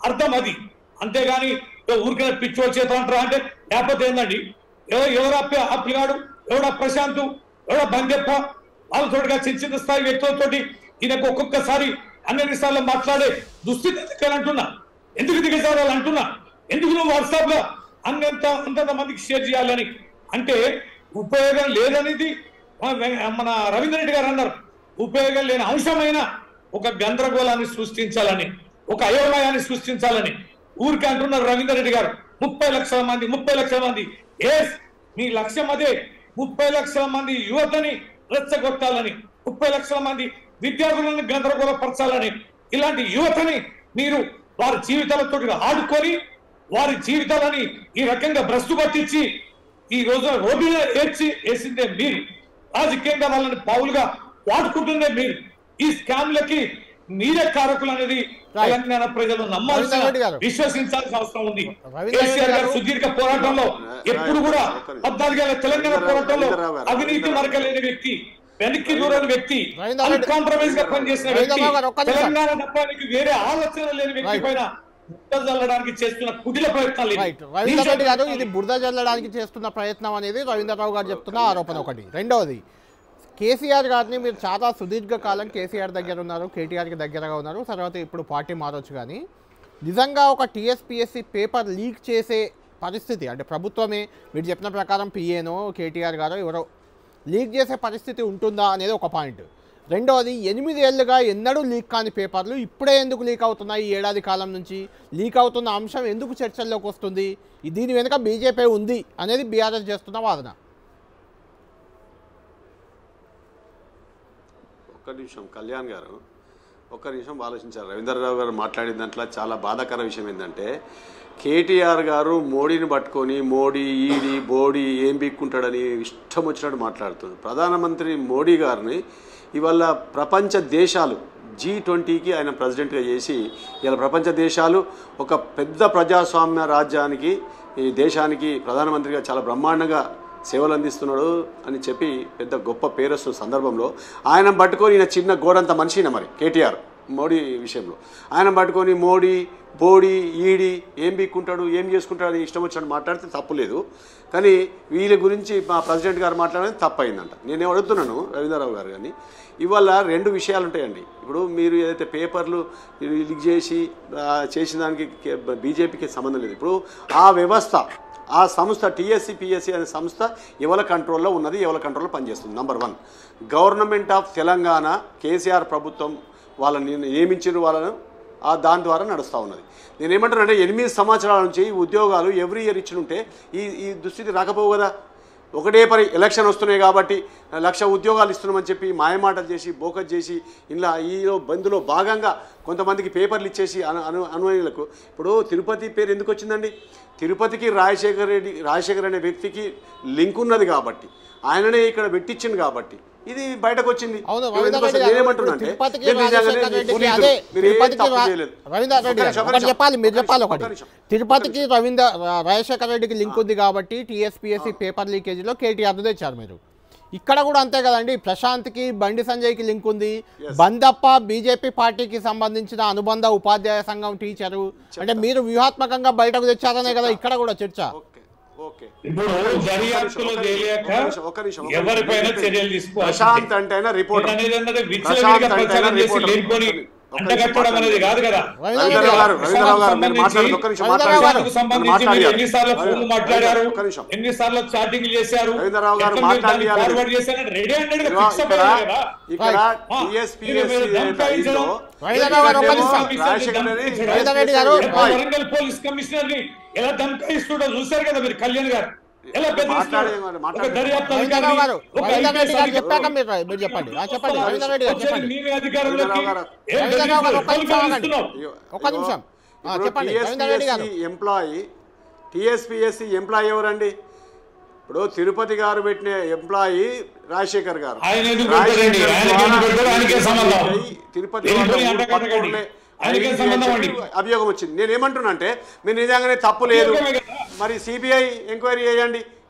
అర్థం అది అంతేగాని ఏ ఊరికే పిచ్చోడు చేత అంటారా అంటే లేకపోతే ఏందండి ఎవరు ఎవరు అప్ప అప్పిగాడు ఎవడా ప్రశాంత్ ఎవడా బందెప్ప వాళ్ళతోటిగా చిన్న చిన్న స్థాయి వ్యక్తులతోటి ఈయనకు ఒక్కొక్కసారి అన్ని సార్లు మాట్లాడే దుస్థితి ఎందుకని అంటున్నా ఎందుకు దిగజారాలి అంటున్నా ఎందుకు నువ్వు వాట్సాప్ లో అన్నంత అంతంత మందికి షేర్ చేయాలని అంటే ఉపయోగం లేదనేది మన వెంక- మన రవీంద్ర రెడ్డి గారు అన్నారు ఉపయోగం లేని అంశమైన ఒక గందరగోళాన్ని సృష్టించాలని ఒక అయోమయాన్ని సృష్టించాలని ఊరికే అంటున్నారు రవీందర్ రెడ్డి గారు ముప్పై లక్షల మంది ముప్పై లక్షల మంది ఎస్ మీ లక్ష్యం అదే ముప్పై లక్షల మంది యువతని రెచ్చగొట్టాలని ముప్పై లక్షల మంది విద్యార్థులను గందరగోళపరచాలని ఇలాంటి యువతని మీరు వారి జీవితాలతో ఆడుకొని వారి జీవితాలని ఈ రకంగా భ్రష్టు పట్టించి ఈ రోజు రోడ్డు మీద ఏడ్చి వేసిందే మీరు రాజకీయంగా వాళ్ళని పావులుగా వాడుకుంటుందే మీరు ఈ స్కామ్లకి మీరే కారకులు అనేది Right. తెలంగాణ ప్రజలు నమ్మాల్సిన రవీంద్ర రెడ్డి గారు. విశ్వసించాల్సిన అవసరం ఉంది రవీంద్ర రెడ్డి కేసీఆర్ గారు గారు. సుదీర్ఘ పోరాటంలో ఎప్పుడు కూడా పద్నాలుగేళ్ల తెలంగాణ పోరాటంలో రవీంద్రరావు గారు. అవినీతి మరకలేని వ్యక్తి వెనక్కి దూరని వ్యక్తి రవీంద్ర రెడ్డి- కాంప్రమైజ్ గా పనిచేసిన వ్యక్తి రవీంద్రరావు గారు, ఒక్క నిమిషం. తెలంగాణ తప్పానికి వేరే ఆలోచన లేని వ్యక్తి Right. పైన ముద్ద చల్లడానికి చేస్తున్న కుటిల ప్రయత్నాలు ఇవి. రైట్ రవీంద్ర రెడ్డి గారు ఇది బురద జల్లడానికి చేస్తున్న ప్రయత్నం అనేది రవీంద్రరావు గారు చెప్తున్న ఆరోపణ ఒకటి రెండవది కేసీఆర్ గారిని మీరు చాలా సుదీర్ఘకాలం కేసీఆర్ దగ్గర ఉన్నారు కేటీఆర్కి దగ్గరగా ఉన్నారు తర్వాత ఇప్పుడు పార్టీ మారొచ్చు కానీ నిజంగా ఒక టీఎస్పీఎస్సీ పేపర్ లీక్ చేసే పరిస్థితి అంటే ప్రభుత్వమే మీరు చెప్పిన ప్రకారం పిఏనో కేటీఆర్ గారో ఎవరో లీక్ చేసే పరిస్థితి ఉంటుందా అనేది ఒక పాయింట్ రెండవది ఎనిమిది ఏళ్ళుగా ఎన్నడూ లీక్ కాని పేపర్లు ఇప్పుడే ఎందుకు లీక్ అవుతున్నాయి ఈ ఏడాది కాలం నుంచి లీక్ అవుతున్న అంశం ఎందుకు చర్చల్లోకి వస్తుంది ఈ- దీని వెనుక బీజేపీ ఉంది అనేది బీఆర్ఎస్ చేస్తున్న వాదన ఒక్క నిమిషం కళ్యాణ్ గారు ఒక్క నిమిషం ఆలోచించారు రవీంద్రరావు గారు మాట్లాడిన దాంట్లో చాలా బాధాకర విషయం ఏంటంటే కేటీఆర్ గారు మోడీని పట్టుకొని మోడీ ఈడీ బోడీ ఏం బిక్కుంటాడని ఇష్టం వచ్చినట్టు మాట్లాడుతుంది ప్రధానమంత్రి మోడీ గారిని ఇవాళ ప్రపంచ దేశాలు జీ ట్వంటీకి ఆయన ప్రెసిడెంట్గా చేసి ఇలా ప్రపంచ దేశాలు ఒక పెద్ద ప్రజాస్వామ్య రాజ్యానికి ఈ దేశానికి ప్రధానమంత్రిగా చాలా బ్రహ్మాండంగా సేవలు అందిస్తున్నాడు అని చెప్పి పెద్ద గొప్ప పేరు వస్తున్న సందర్భంలో ఆయన పట్టుకొని ఈయన చిన్న గోడంత మనిషిన మరి కేటీఆర్ మోడీ విషయంలో ఆయన పట్టుకొని మోడీ బోడీ ఈడీ ఏం బీక్కుంటాడు ఏం చేసుకుంటాడు అని ఇష్టం వచ్చినట్టు మాట్లాడితే తప్పు లేదు కానీ వీళ్ళ గురించి మా ప్రెసిడెంట్ గారు మాట్లాడడం తప్పు అయిందంట నేను అడుగుతున్నాను రవీంద్రరావు గారు కానీ ఇవాళ రెండు విషయాలు ఉంటాయండి ఇప్పుడు మీరు ఏదైతే పేపర్లు లీక్ చేసి ఆ, చేసిన దానికి బీజేపీకి సంబంధం లేదు ఇప్పుడు ఆ వ్యవస్థ ఆ సంస్థ టీఎస్సీ పిఎస్సి అనే సంస్థ ఎవరి కంట్రోల్లో ఉన్నది ఎవరి కంట్రోల్లో పనిచేస్తుంది number one government of Telangana KCR ప్రభుత్వం వాళ్ళని నియమించిన వాళ్ళను ఆ దాని ద్వారా నడుస్తూ ఉన్నది నేను ఏమంటానంటే ఎనిమిది సంవత్సరాల నుంచి ఈ ఉద్యోగాలు ఎవ్రీ ఇయర్ ఇచ్చినుంటే ఈ ఈ దుస్థితి రాకపోవు కదా ఒకటే పరి ఎలక్షన్ వస్తున్నాయి కాబట్టి లక్ష ఉద్యోగాలు ఇస్తున్నామని చెప్పి మాయమాటలు చేసి బోకస్ చేసి ఇలా ఈలో బంద్లో భాగంగా కొంతమందికి పేపర్లు ఇచ్చేసి అను అను అనువైనలకు ఇప్పుడు తిరుపతి పేరు ఎందుకు వచ్చిందండి తిరుపతికి రాజశేఖర రెడ్డి రాజశేఖర్ అనే వ్యక్తికి లింక్ ఉన్నది కాబట్టి ఆయననే ఇక్కడ పెట్టించింది కాబట్టి ఇది బయటకు వచ్చింది అవును ఎందుకు రవీంద్ర అసలు రెడ్డి గారు నేనేమంటున్నా ఇప్పుడు అంటే, తిరుపతికి మీరు నిజంగానే రాజశేఖర మీ రెడ్డికి పునీతులు. అదే మీరు ఏ తిరుపతికి తప్పు రా- చేయలేదు. రవీంద్ర రెడ్డి ఒక్క గారు నిమిషం, ఒక్క ఒకటి నిమిషం. చెప్పాలి మీరు ఒక్క చెప్పాలి నిమిషం, ఒకటి ఒక్క నిమిషం. తిరుపతికి రవీంద్ర రా- రాజశేఖర రెడ్డికి లింక్ ఉంది కాబట్టి టీఎస్పీఎస్సీ పేపర్ లీకేజీలో కేటీఆర్ తెచ్చారు మీరు ఇక్కడ కూడా అంతే కదండి ప్రశాంత్కి బండి సంజయ్కి లింక్ ఉంది బందప్ప బీజేపీ పార్టీకి సంబంధించిన అనుబంధ ఉపాధ్యాయ సంఘం టీచరు అంటే మీరు వ్యూహాత్మకంగా బయటకు తెచ్చారనే కదా ఇక్కడ కూడా చర్చ ఓకే ఓకే ఇప్పుడు దర్యాప్తులో తెలియక ఒక్క నిమిషం, ఒక్క ఎవరిపైన నిమిషం. చర్యలు తీసుకోవాలి ప్రశాంత్ అంటే ఆయన రిపోర్టర్ నేను అనేది అన్నది విచ్చలవిడిగా ప్రశాంత్ అంటే ప్రచారం ఆయన చేసి రిపోర్టర్. లేనిపోని ఒక్క అంటగట్టడం నిమిషం అనేది కాదు కదా రవీంద్రరావు గారు రవీంద్రరావు గారు మీరు మాట్లాడదు ఒక్క నిమిషం రవీంద్రరావు మాట్లాడారు గారు. ప్రశాంత్కు సంబంధించి మీరు ఎన్నిసార్లు ఫోన్లు మాట్లాడారు ఒక్క నిమిషం ఎన్నిసార్లు చాటింగ్ చేశారు రవీంద్రరావు గారు ఎట్లా మీరు దాన్ని మాట్లాడాలి. ఫార్వర్డ్ చేశారని రెడీ హండ్రెడ్ గా ఇదిగో ఫిక్స్ ఇక్కడ అవ్వాలి కదా ఇక్కడ ఆ, టీఎస్పీఎస్సీ మీరు దంపాయించడం, రవీంద్రరావు గారు ఒక్క నిమిషం. రాజశేఖర్ అని రవీంద్ర రెడ్డి గారు, ఎప్పుడు వరంగల్ పోలీస్ కమిషనర్ ని ఎలా దంపాయిస్తుండో చూశారు కదా మీరు కళ్యాణ్ గారు ఎలా బెదిరిస్తున్నాడు మాట్లాడే- ఒక మాట్లాడే- దర్యాప్తు రవీంద్రరావు గారు అధికారిని, ఒక రవీంద్ర రెడ్డి గారు IPS చెప్పాక మీరు మీరు చెప్పండి ఆ, చెప్పండి రవీంద్ర రెడ్డి గారు వచ్చేది చెప్పండి మీవే అధికారంలోకి రవీంద్రరావు గారు. ఏం రవీంద్రరావు గారు ఒక్క బెదిరిస్తున్నావు? నిమిషం ఆగండి. బెదిరిస్తున్నావు. ఒక్క నిమిషం ఆ, చెప్పండి రవీంద్ర రెడ్డి గారు ఎంప్లాయీ టీఎస్పీఎస్సీ ఎంప్లాయీ ఎవరండి ఇప్పుడు తిరుపతి గారు పెట్టిన ఎంప్లాయీ రాజశేఖర్ గారు ఆయన ఎందుకు పెట్టారండి? రాజశేఖర్ ఆయనకి ద్వారా ఎందుకు పెట్టారు? ఆయనకే సంబంధం. తిరుపతి ఎందుకు వాళ్ళ ఈ ఊరు అంటగట్టకండి? పక్కూర్లే ఆయనకే ఐదు సంబంధం అని అండి. చెప్పి అభియోగం వచ్చింది నేను ఏమంటున్నా అంటే మీరు నిజంగానే తప్పు లేదు అభియోగమే కదా. మరి సిబిఐ ఎంక్వైరీ చేయండి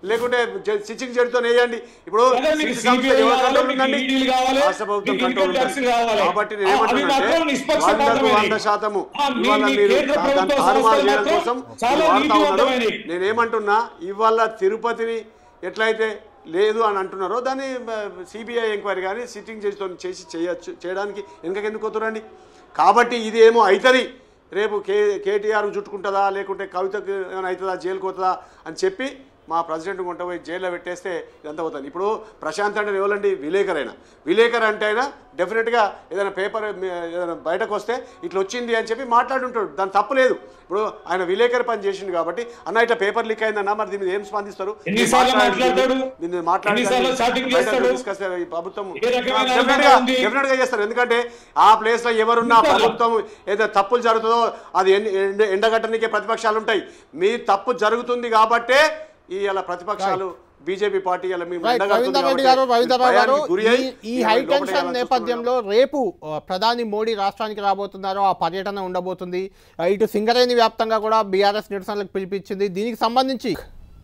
లేకుంటే స్టిచ్చింగ్ జడ్తో వేయండి ఇప్పుడు అదే మీకు సిటీ సంస్థ CBI ఎవరి కావాలి, కంట్రోల్ మీకు ఉందండి ED లు కావాలి, రాష్ట్ర ప్రభుత్వం మీకు కంట్రోల్ income tax ఉంటుంది కావాలి. కాబట్టి ఆ, అవి మాత్రం నేనేమంటున్నానంటే నిష్పక్షపాతమైనవి. వందకు వంద శాతము ఆ, మీ- ఇవాళ మీ మీరు కేంద్ర దాన్ని ప్రభుత్వ తారుమారు సంస్థలు చేయడం మాత్రం కోసం చాలా మీరు వాడుతా ఉన్నారు నీతివంతమైనవి. నేనేమంటున్నా ఇవాళ తిరుపతిని ఎట్లయితే లేదు అని అంటున్నారో దాన్ని సిబిఐ ఎంక్వైరీ కానీ సిట్టింగ్ జడ్జితో చేసి చేయొచ్చు చేయడానికి వెనుకకెందుకు వద్దురండి కాబట్టి ఇది ఏమో అవుతుంది రేపు కే కేటీఆర్ చుట్టుకుంటుందా లేకుంటే కవితకు ఏమైనా అవుతుందా జైలుకు పోతుందా అని చెప్పి మా ప్రెసిడెంట్ కొంట పోయి జైల్లో పెట్టేస్తే ఇదంతా అవుతుంది ఇప్పుడు ప్రశాంత్ అంటే ఎవరండి విలేకరైనా విలేకర్ అంటే అయినా డెఫినెట్గా ఏదైనా పేపర్ ఏదైనా బయటకు వస్తే ఇట్లా వచ్చింది అని చెప్పి మాట్లాడుంటాడు దాని తప్పు లేదు ఇప్పుడు ఆయన విలేకరి పని చేసిండు కాబట్టి అన్న ఇట్లా పేపర్ లీక్ అయిందన్న మరి దీని మీద ఏం స్పందిస్తారు ఎన్నిసార్లు మాట్లాడతాడు? దీన్ని మాట్లాడి ఎన్నిసార్లు చాటింగ్ చేస్తాడు? discuss ఈ ప్రభుత్వం ఏ రకమైన డెఫినెట్ గా అనుమానం ఉంది? డెఫినెట్ గా చేస్తారు ఎందుకంటే ఆ ప్లేస్ లో ఎవరున్నా ఇంకా ప్రభుత్వం ఏదో తప్పులు జరుగుతుందో అది ఎన్- ఎండ- ఎండగట్టనికే ప్రతిపక్షాలు ఉంటాయి మీ తప్పు జరుగుతుంది కాబట్టే ఈ ఇలా ప్రతిపక్షాలు బీజేపీ పార్టీ ఇలా మేము రైట్ ఎండగడుతుంది రవీందర్ రెడ్డి కాబట్టి గారు రవీంద్రరావు గారు భయానికి గురి అయి ఈ- ఈ ఇలా హై లోపలికి టెన్షన్ వెళ్ళాలని నేపథ్యంలో రేపు ఆ, ప్రధాని మోడీ రాష్ట్రానికి రాబోతున్నారు ఆ పర్యటన ఉండబోతుంది ఆ, ఇటు సింగరేణి వ్యాప్తంగా కూడా బీఆర్ఎస్ నిరసనలకు పిలిపించింది దీనికి సంబంధించి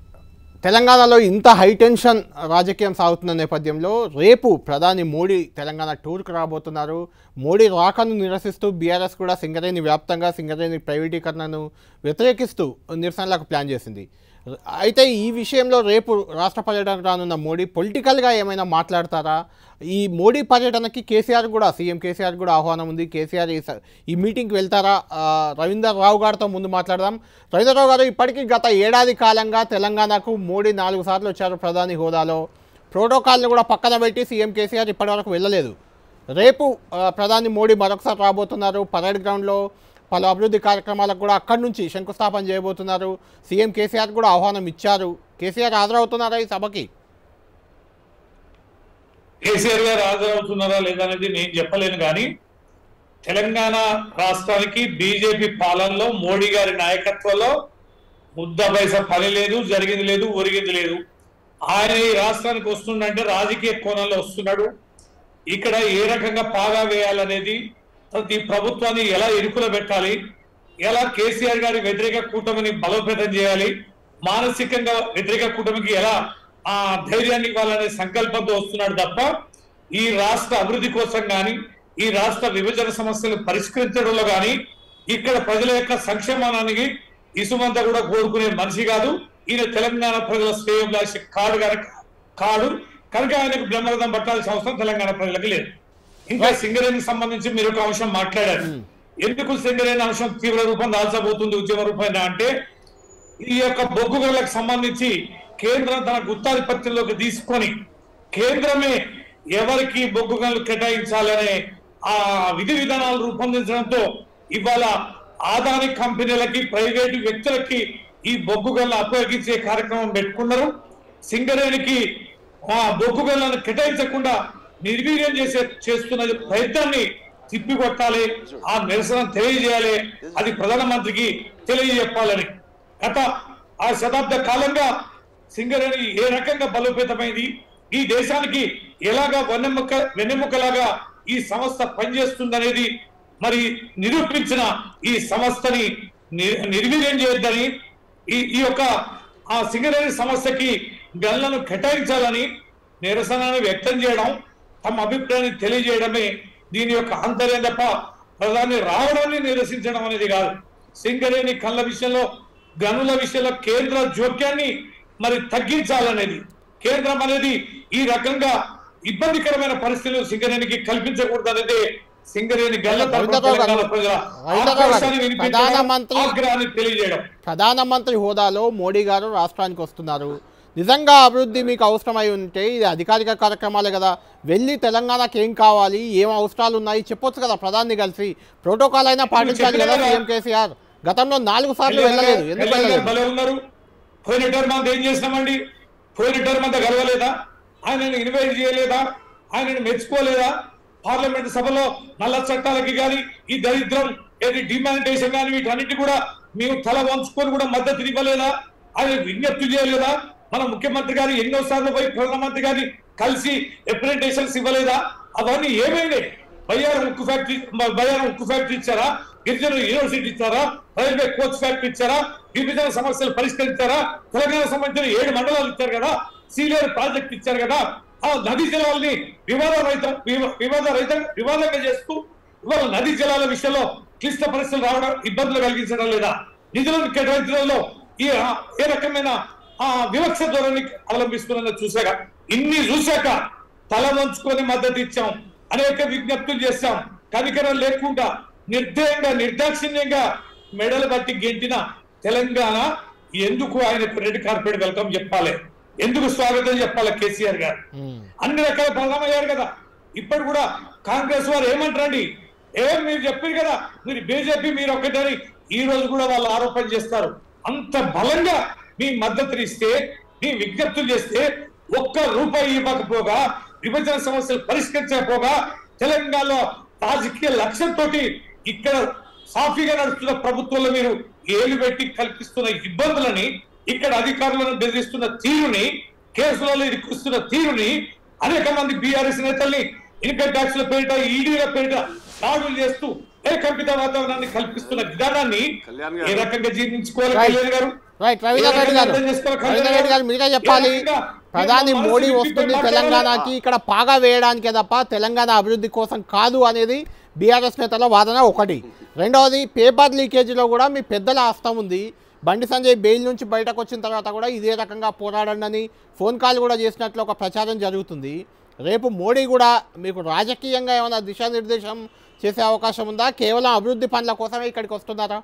తెలంగాణలో ఇంత హై టెన్షన్ రాజకీయం సాగుతున్న నేపథ్యంలో రేపు ప్రధాని మోడీ తెలంగాణ టూర్కు రాబోతున్నారు మోడీ రాకను నిరసిస్తూ బీఆర్ఎస్ కూడా సింగరేణి వ్యాప్తంగా సింగరేణి ప్రైవేటీకరణను వ్యతిరేకిస్తూ నిరసనలకు ప్లాన్ చేసింది అయితే ఈ విషయంలో రేపు రాష్ట్ర పర్యటనకు రానున్న మోడీ పొలిటికల్గా ఏమైనా మాట్లాడతారా ఈ మోడీ పర్యటనకి కేసీఆర్ కూడా సీఎం కేసీఆర్ కూడా ఆహ్వానం ఉంది కేసీఆర్ ఈ స- ఈ మీటింగ్కి వెళ్తారా ఆ, రవీందర్ రావు గారితో ముందు మాట్లాడదాం రవీంద్రరావు గారు ఇప్పటికీ గత ఏడాది కాలంగా తెలంగాణకు మోడీ నాలుగు సార్లు వచ్చారు ప్రధాని హోదాలో ప్రోటోకాల్ని కూడా పక్కన పెట్టి సీఎం కేసీఆర్ ఇప్పటివరకు వెళ్ళలేదు రేపు ఆ, ప్రధాని మోడీ మరొకసారి రాబోతున్నారు పరేడ్ గ్రౌండ్లో పలు అభివృద్ధి కార్యక్రమాలకు కూడా అక్కడి నుంచి శంకుస్థాపన చేయబోతున్నారు సీఎం కేసీఆర్ కూడా ఆహ్వానం ఇచ్చారు కేసీఆర్ హాజరవుతున్నారా ఈ సభకి కేసీఆర్ గారు హాజరవుతున్నారా లేదా అనేది నేను చెప్పలేను కానీ తెలంగాణ రాష్ట్రానికి బీజేపీ పాలనలో మోడీ గారి నాయకత్వంలో ముద్ద పైస పని లేదు జరిగింది లేదు ఒరిగింది లేదు ఆయన ఈ రాష్ట్రానికి వస్తుండంటే రాజకీయ కోణంలో వస్తున్నాడు ఇక్కడ ఏ రకంగా పాగా వేయాలనేది ప్రతి ప్రభుత్వాన్ని ఎలా ఇరుకులో పెట్టాలి ఎలా కేసీఆర్ గారి వ్యతిరేక కూటమిని బలోపేతం చేయాలి మానసికంగా వ్యతిరేక కూటమికి ఎలా ఆ ధైర్యాన్ని ఇవ్వాలనే సంకల్పంతో వస్తున్నాడు తప్ప ఈ రాష్ట్ర అభివృద్ధి కోసం కానీ ఈ రాష్ట్ర విభజన సమస్యలు పరిష్కరించడంలో కానీ ఇక్కడ ప్రజల యొక్క సంక్షేమానికి ఇసుమంతా కూడా కోరుకునే మనిషి కాదు ఈయన తెలంగాణ ప్రజల శ్రేయోభిలాషి కాడు కనుక కాడు కనుక ఆయనకు బ్రహ్మరథం పట్టాల్సిన అవసరం తెలంగాణ ప్రజలకు లేదు ఇంకా సింగరేణికి సంబంధించి మీరు ఒక అంశం మాట్లాడారు ఎందుకు సింగరేణి అంశం తీవ్ర రూపం దాల్చబోతుంది ఉద్యమ రూపంలో అంటే ఈ యొక్క బొగ్గు గనులకు సంబంధించి కేంద్రం తన గుత్తాధిపత్యంలోకి తీసుకొని కేంద్రమే ఎవరికి బొగ్గు గనులు కేటాయించాలనే ఆ విధి విధానాలు రూపొందించడంతో ఇవాళ ఆదాని కంపెనీలకి ప్రైవేటు వ్యక్తులకి ఈ బొగ్గు గనులు ఉపయోగించే కార్యక్రమం పెట్టుకున్నారు సింగరేణికి ఆ బొగ్గు గనులను కేటాయించకుండా నిర్వీర్యం చేసే చేస్తున్న ప్రయత్నాన్ని తిప్పికొట్టాలి ఆ నిరసన తెలియజేయాలి అది ప్రధానమంత్రికి తెలియజెప్పాలని గత ఆ శతాబ్ద కాలంగా సింగరేణి ఏ రకంగా బలోపేతమైంది ఈ దేశానికి ఎలాగా వెన్నెముక వెన్నెముకలాగా ఈ సంస్థ పనిచేస్తుందనేది మరి నిరూపించిన ఈ సంస్థని ని- నిర్వీర్యం చేయొద్దని ఈ ఈ యొక్క ఆ సింగరేణి సమస్యకి గన్లను కేటాయించాలని నిరసనను వ్యక్తం చేయడం తమ అభిప్రాయాన్ని తెలియజేయడమే దీని యొక్క ఆంతర్యం తప్ప ప్రధాని రావడాన్ని నిరసించడం అనేది కాదు సింగరేణి కళ్ళ విషయంలో గనుల విషయంలో కేంద్ర జోక్యాన్ని మరి తగ్గించాలనేది కేంద్రం అనేది ఈ రకంగా ఇబ్బందికరమైన పరిస్థితులు సింగరేణికి కల్పించకూడదు అనేది సింగరేణి గల్ల తరపున రవీంద్రరావు గారు, తెలంగాణ ప్రజల రవీంద్రరావు గారు, ఆక్రోశాన్ని వినిపించడం, ప్రధానమంత్రి- ఆగ్రహాన్ని తెలియజేయడం ప్రధానమంత్రి హోదాలో మోడీ గారు రాష్ట్రానికి వస్తున్నారు నిజంగా అభివృద్ధి మీకు అవసరమై ఉంటే ఇది అధికారిక కార్యక్రమాలే కదా వెళ్ళి తెలంగాణకి ఏం కావాలి ఏం అవసరాలు ఉన్నాయి చెప్పొచ్చు కదా ప్రధాని కలిసి ప్రోటోకాల్ అయినా పాటించాలి కదా సీఎం కేసీఆర్ గతంలో నాలుగు సార్లు వెళ్ళలేదు ఎందుకు కళ్యాణ్ గారు వెళ్ళలేదు భలే ఉన్నారు పోయిన టర్మ్ అంతా ఏం చేసినామండి పోయిన టర్మ్ అంతా గెలవలేదా ఆయనని ఇన్వైట్ చేయలేదా ఆయనని మెచ్చుకోలేదా పార్లమెంట్ సభలో నల్ల చట్టాలకి కానీ ఈ దరిద్రం ఏది డిమానిటేషన్ కానీ వీటన్నిటి కూడా మేము తల వంచుకొని కూడా మద్దతు ఇవ్వలేదా ఆయన విజ్ఞప్తి చేయలేదా మన ముఖ్యమంత్రి గారు ఎన్నో సార్లు పోయి ప్రధానమంత్రి గారిని కలిసి రిప్రజెంటేషన్స్ ఇవ్వలేదా అవన్నీ ఏమైనాయి బయ్యారం ఉక్కు ఫ్యాక్టరీ మ- బయ్యారం ఉక్కు ఫ్యాక్టరీ ఇచ్చారా గిరిజన యూనివర్సిటీ ఇచ్చారా రైల్వే కోచ్ ఫ్యాక్టరీ ఇచ్చారా విభజన సమస్యలు పరిష్కరించారా తెలంగాణ సంబంధించిన ఏడు మండలాలు ఇచ్చారు కదా సీనియర్ ప్రాజెక్ట్ ఇచ్చారు కదా ఆ నదీ జలాల్ని వివాద రహిత వివ- వివాద రహిత వివాదంగా చేస్తూ ఇవాళ నదీ జలాల విషయంలో క్లిష్ట పరిస్థితులు రావడం ఇబ్బందులు కలిగించడం లేదా నిధులను కేటాయించడంలో ఈ ఏ రకమైన ఆ వివక్ష ధోరణి అవలంబిస్తున్న చూసాక ఇన్ని చూశాక తల వంచుకొని మద్దతు ఇచ్చాం అనేక విజ్ఞప్తులు చేశాం కనికరం లేకుండా నిర్దయంగా నిర్దాక్షిణ్యంగా మెడలు బట్టి గెంటిన తెలంగాణ ఎందుకు ఆయనకు రెడ్ కార్పెట్ వెల్కమ్ చెప్పాలి ఎందుకు స్వాగతం చెప్పాలి కేసీఆర్ గారు అన్ని రకాల బలమయ్యారు కదా ఇప్పుడు కూడా కాంగ్రెస్ వారు ఏమంటారండి ఏం మీరు చెప్పారు కదా మీరు బీజేపీ మీరు ఒకటని ఈ రోజు కూడా వాళ్ళు ఆరోపణ చేస్తారు అంత బలంగా మీ మద్దతులు ఇస్తే మీ విజ్ఞప్తులు చేస్తే ఒక్క రూపాయి ఇవ్వకపోగా విభజన సమస్యలు పరిష్కరించకపోగా తెలంగాణలో రాజకీయ లక్ష్యంతో ఇక్కడ సాఫీగా నడుస్తున్న ప్రభుత్వంలో మీరు ఏలు పెట్టి కల్పిస్తున్న ఇబ్బందులని ఇక్కడ అధికారులను బెదిరిస్తున్న తీరుని కేసులలో ఇరుక్కుస్తున్న తీరుని అనేక మంది బీఆర్ఎస్ నేతల్ని ఇన్కమ్ ట్యాక్స్ ల పేరిట ఈడీల పేరిట దాడులు చేస్తూ ఏకంపిత వాతావరణాన్ని కల్పిస్తున్న విధానాన్ని కళ్యాణ్ గారు. ఏ రకంగా జీర్ణించుకోవాలి Right. కళ్యాణ్ గారు రైట్ రవీంద్ర రెడ్డి గారు రవీంద్ర రెడ్డి గారు మీరే చెప్పాలి ప్రధాని మోడీ వస్తుంది తెలంగాణకి ఇక్కడ పాగా వేయడానికే తప్ప తెలంగాణ అభివృద్ధి కోసం కాదు అనేది బీఆర్ఎస్ నేతల వాదన ఒకటి రెండవది పేపర్ లీకేజీలో కూడా మీ పెద్దల హస్తం ఉంది బండి సంజయ్ బెయిల్ నుంచి బయటకు వచ్చిన తర్వాత కూడా ఇదే రకంగా పోరాడండి అని ఫోన్ కాల్ కూడా చేసినట్లు ఒక ప్రచారం జరుగుతుంది రేపు మోడీ కూడా మీకు రాజకీయంగా ఏమైనా దిశానిర్దేశం చేసే అవకాశం ఉందా కేవలం అభివృద్ధి పనుల కోసమే ఇక్కడికి వస్తున్నారా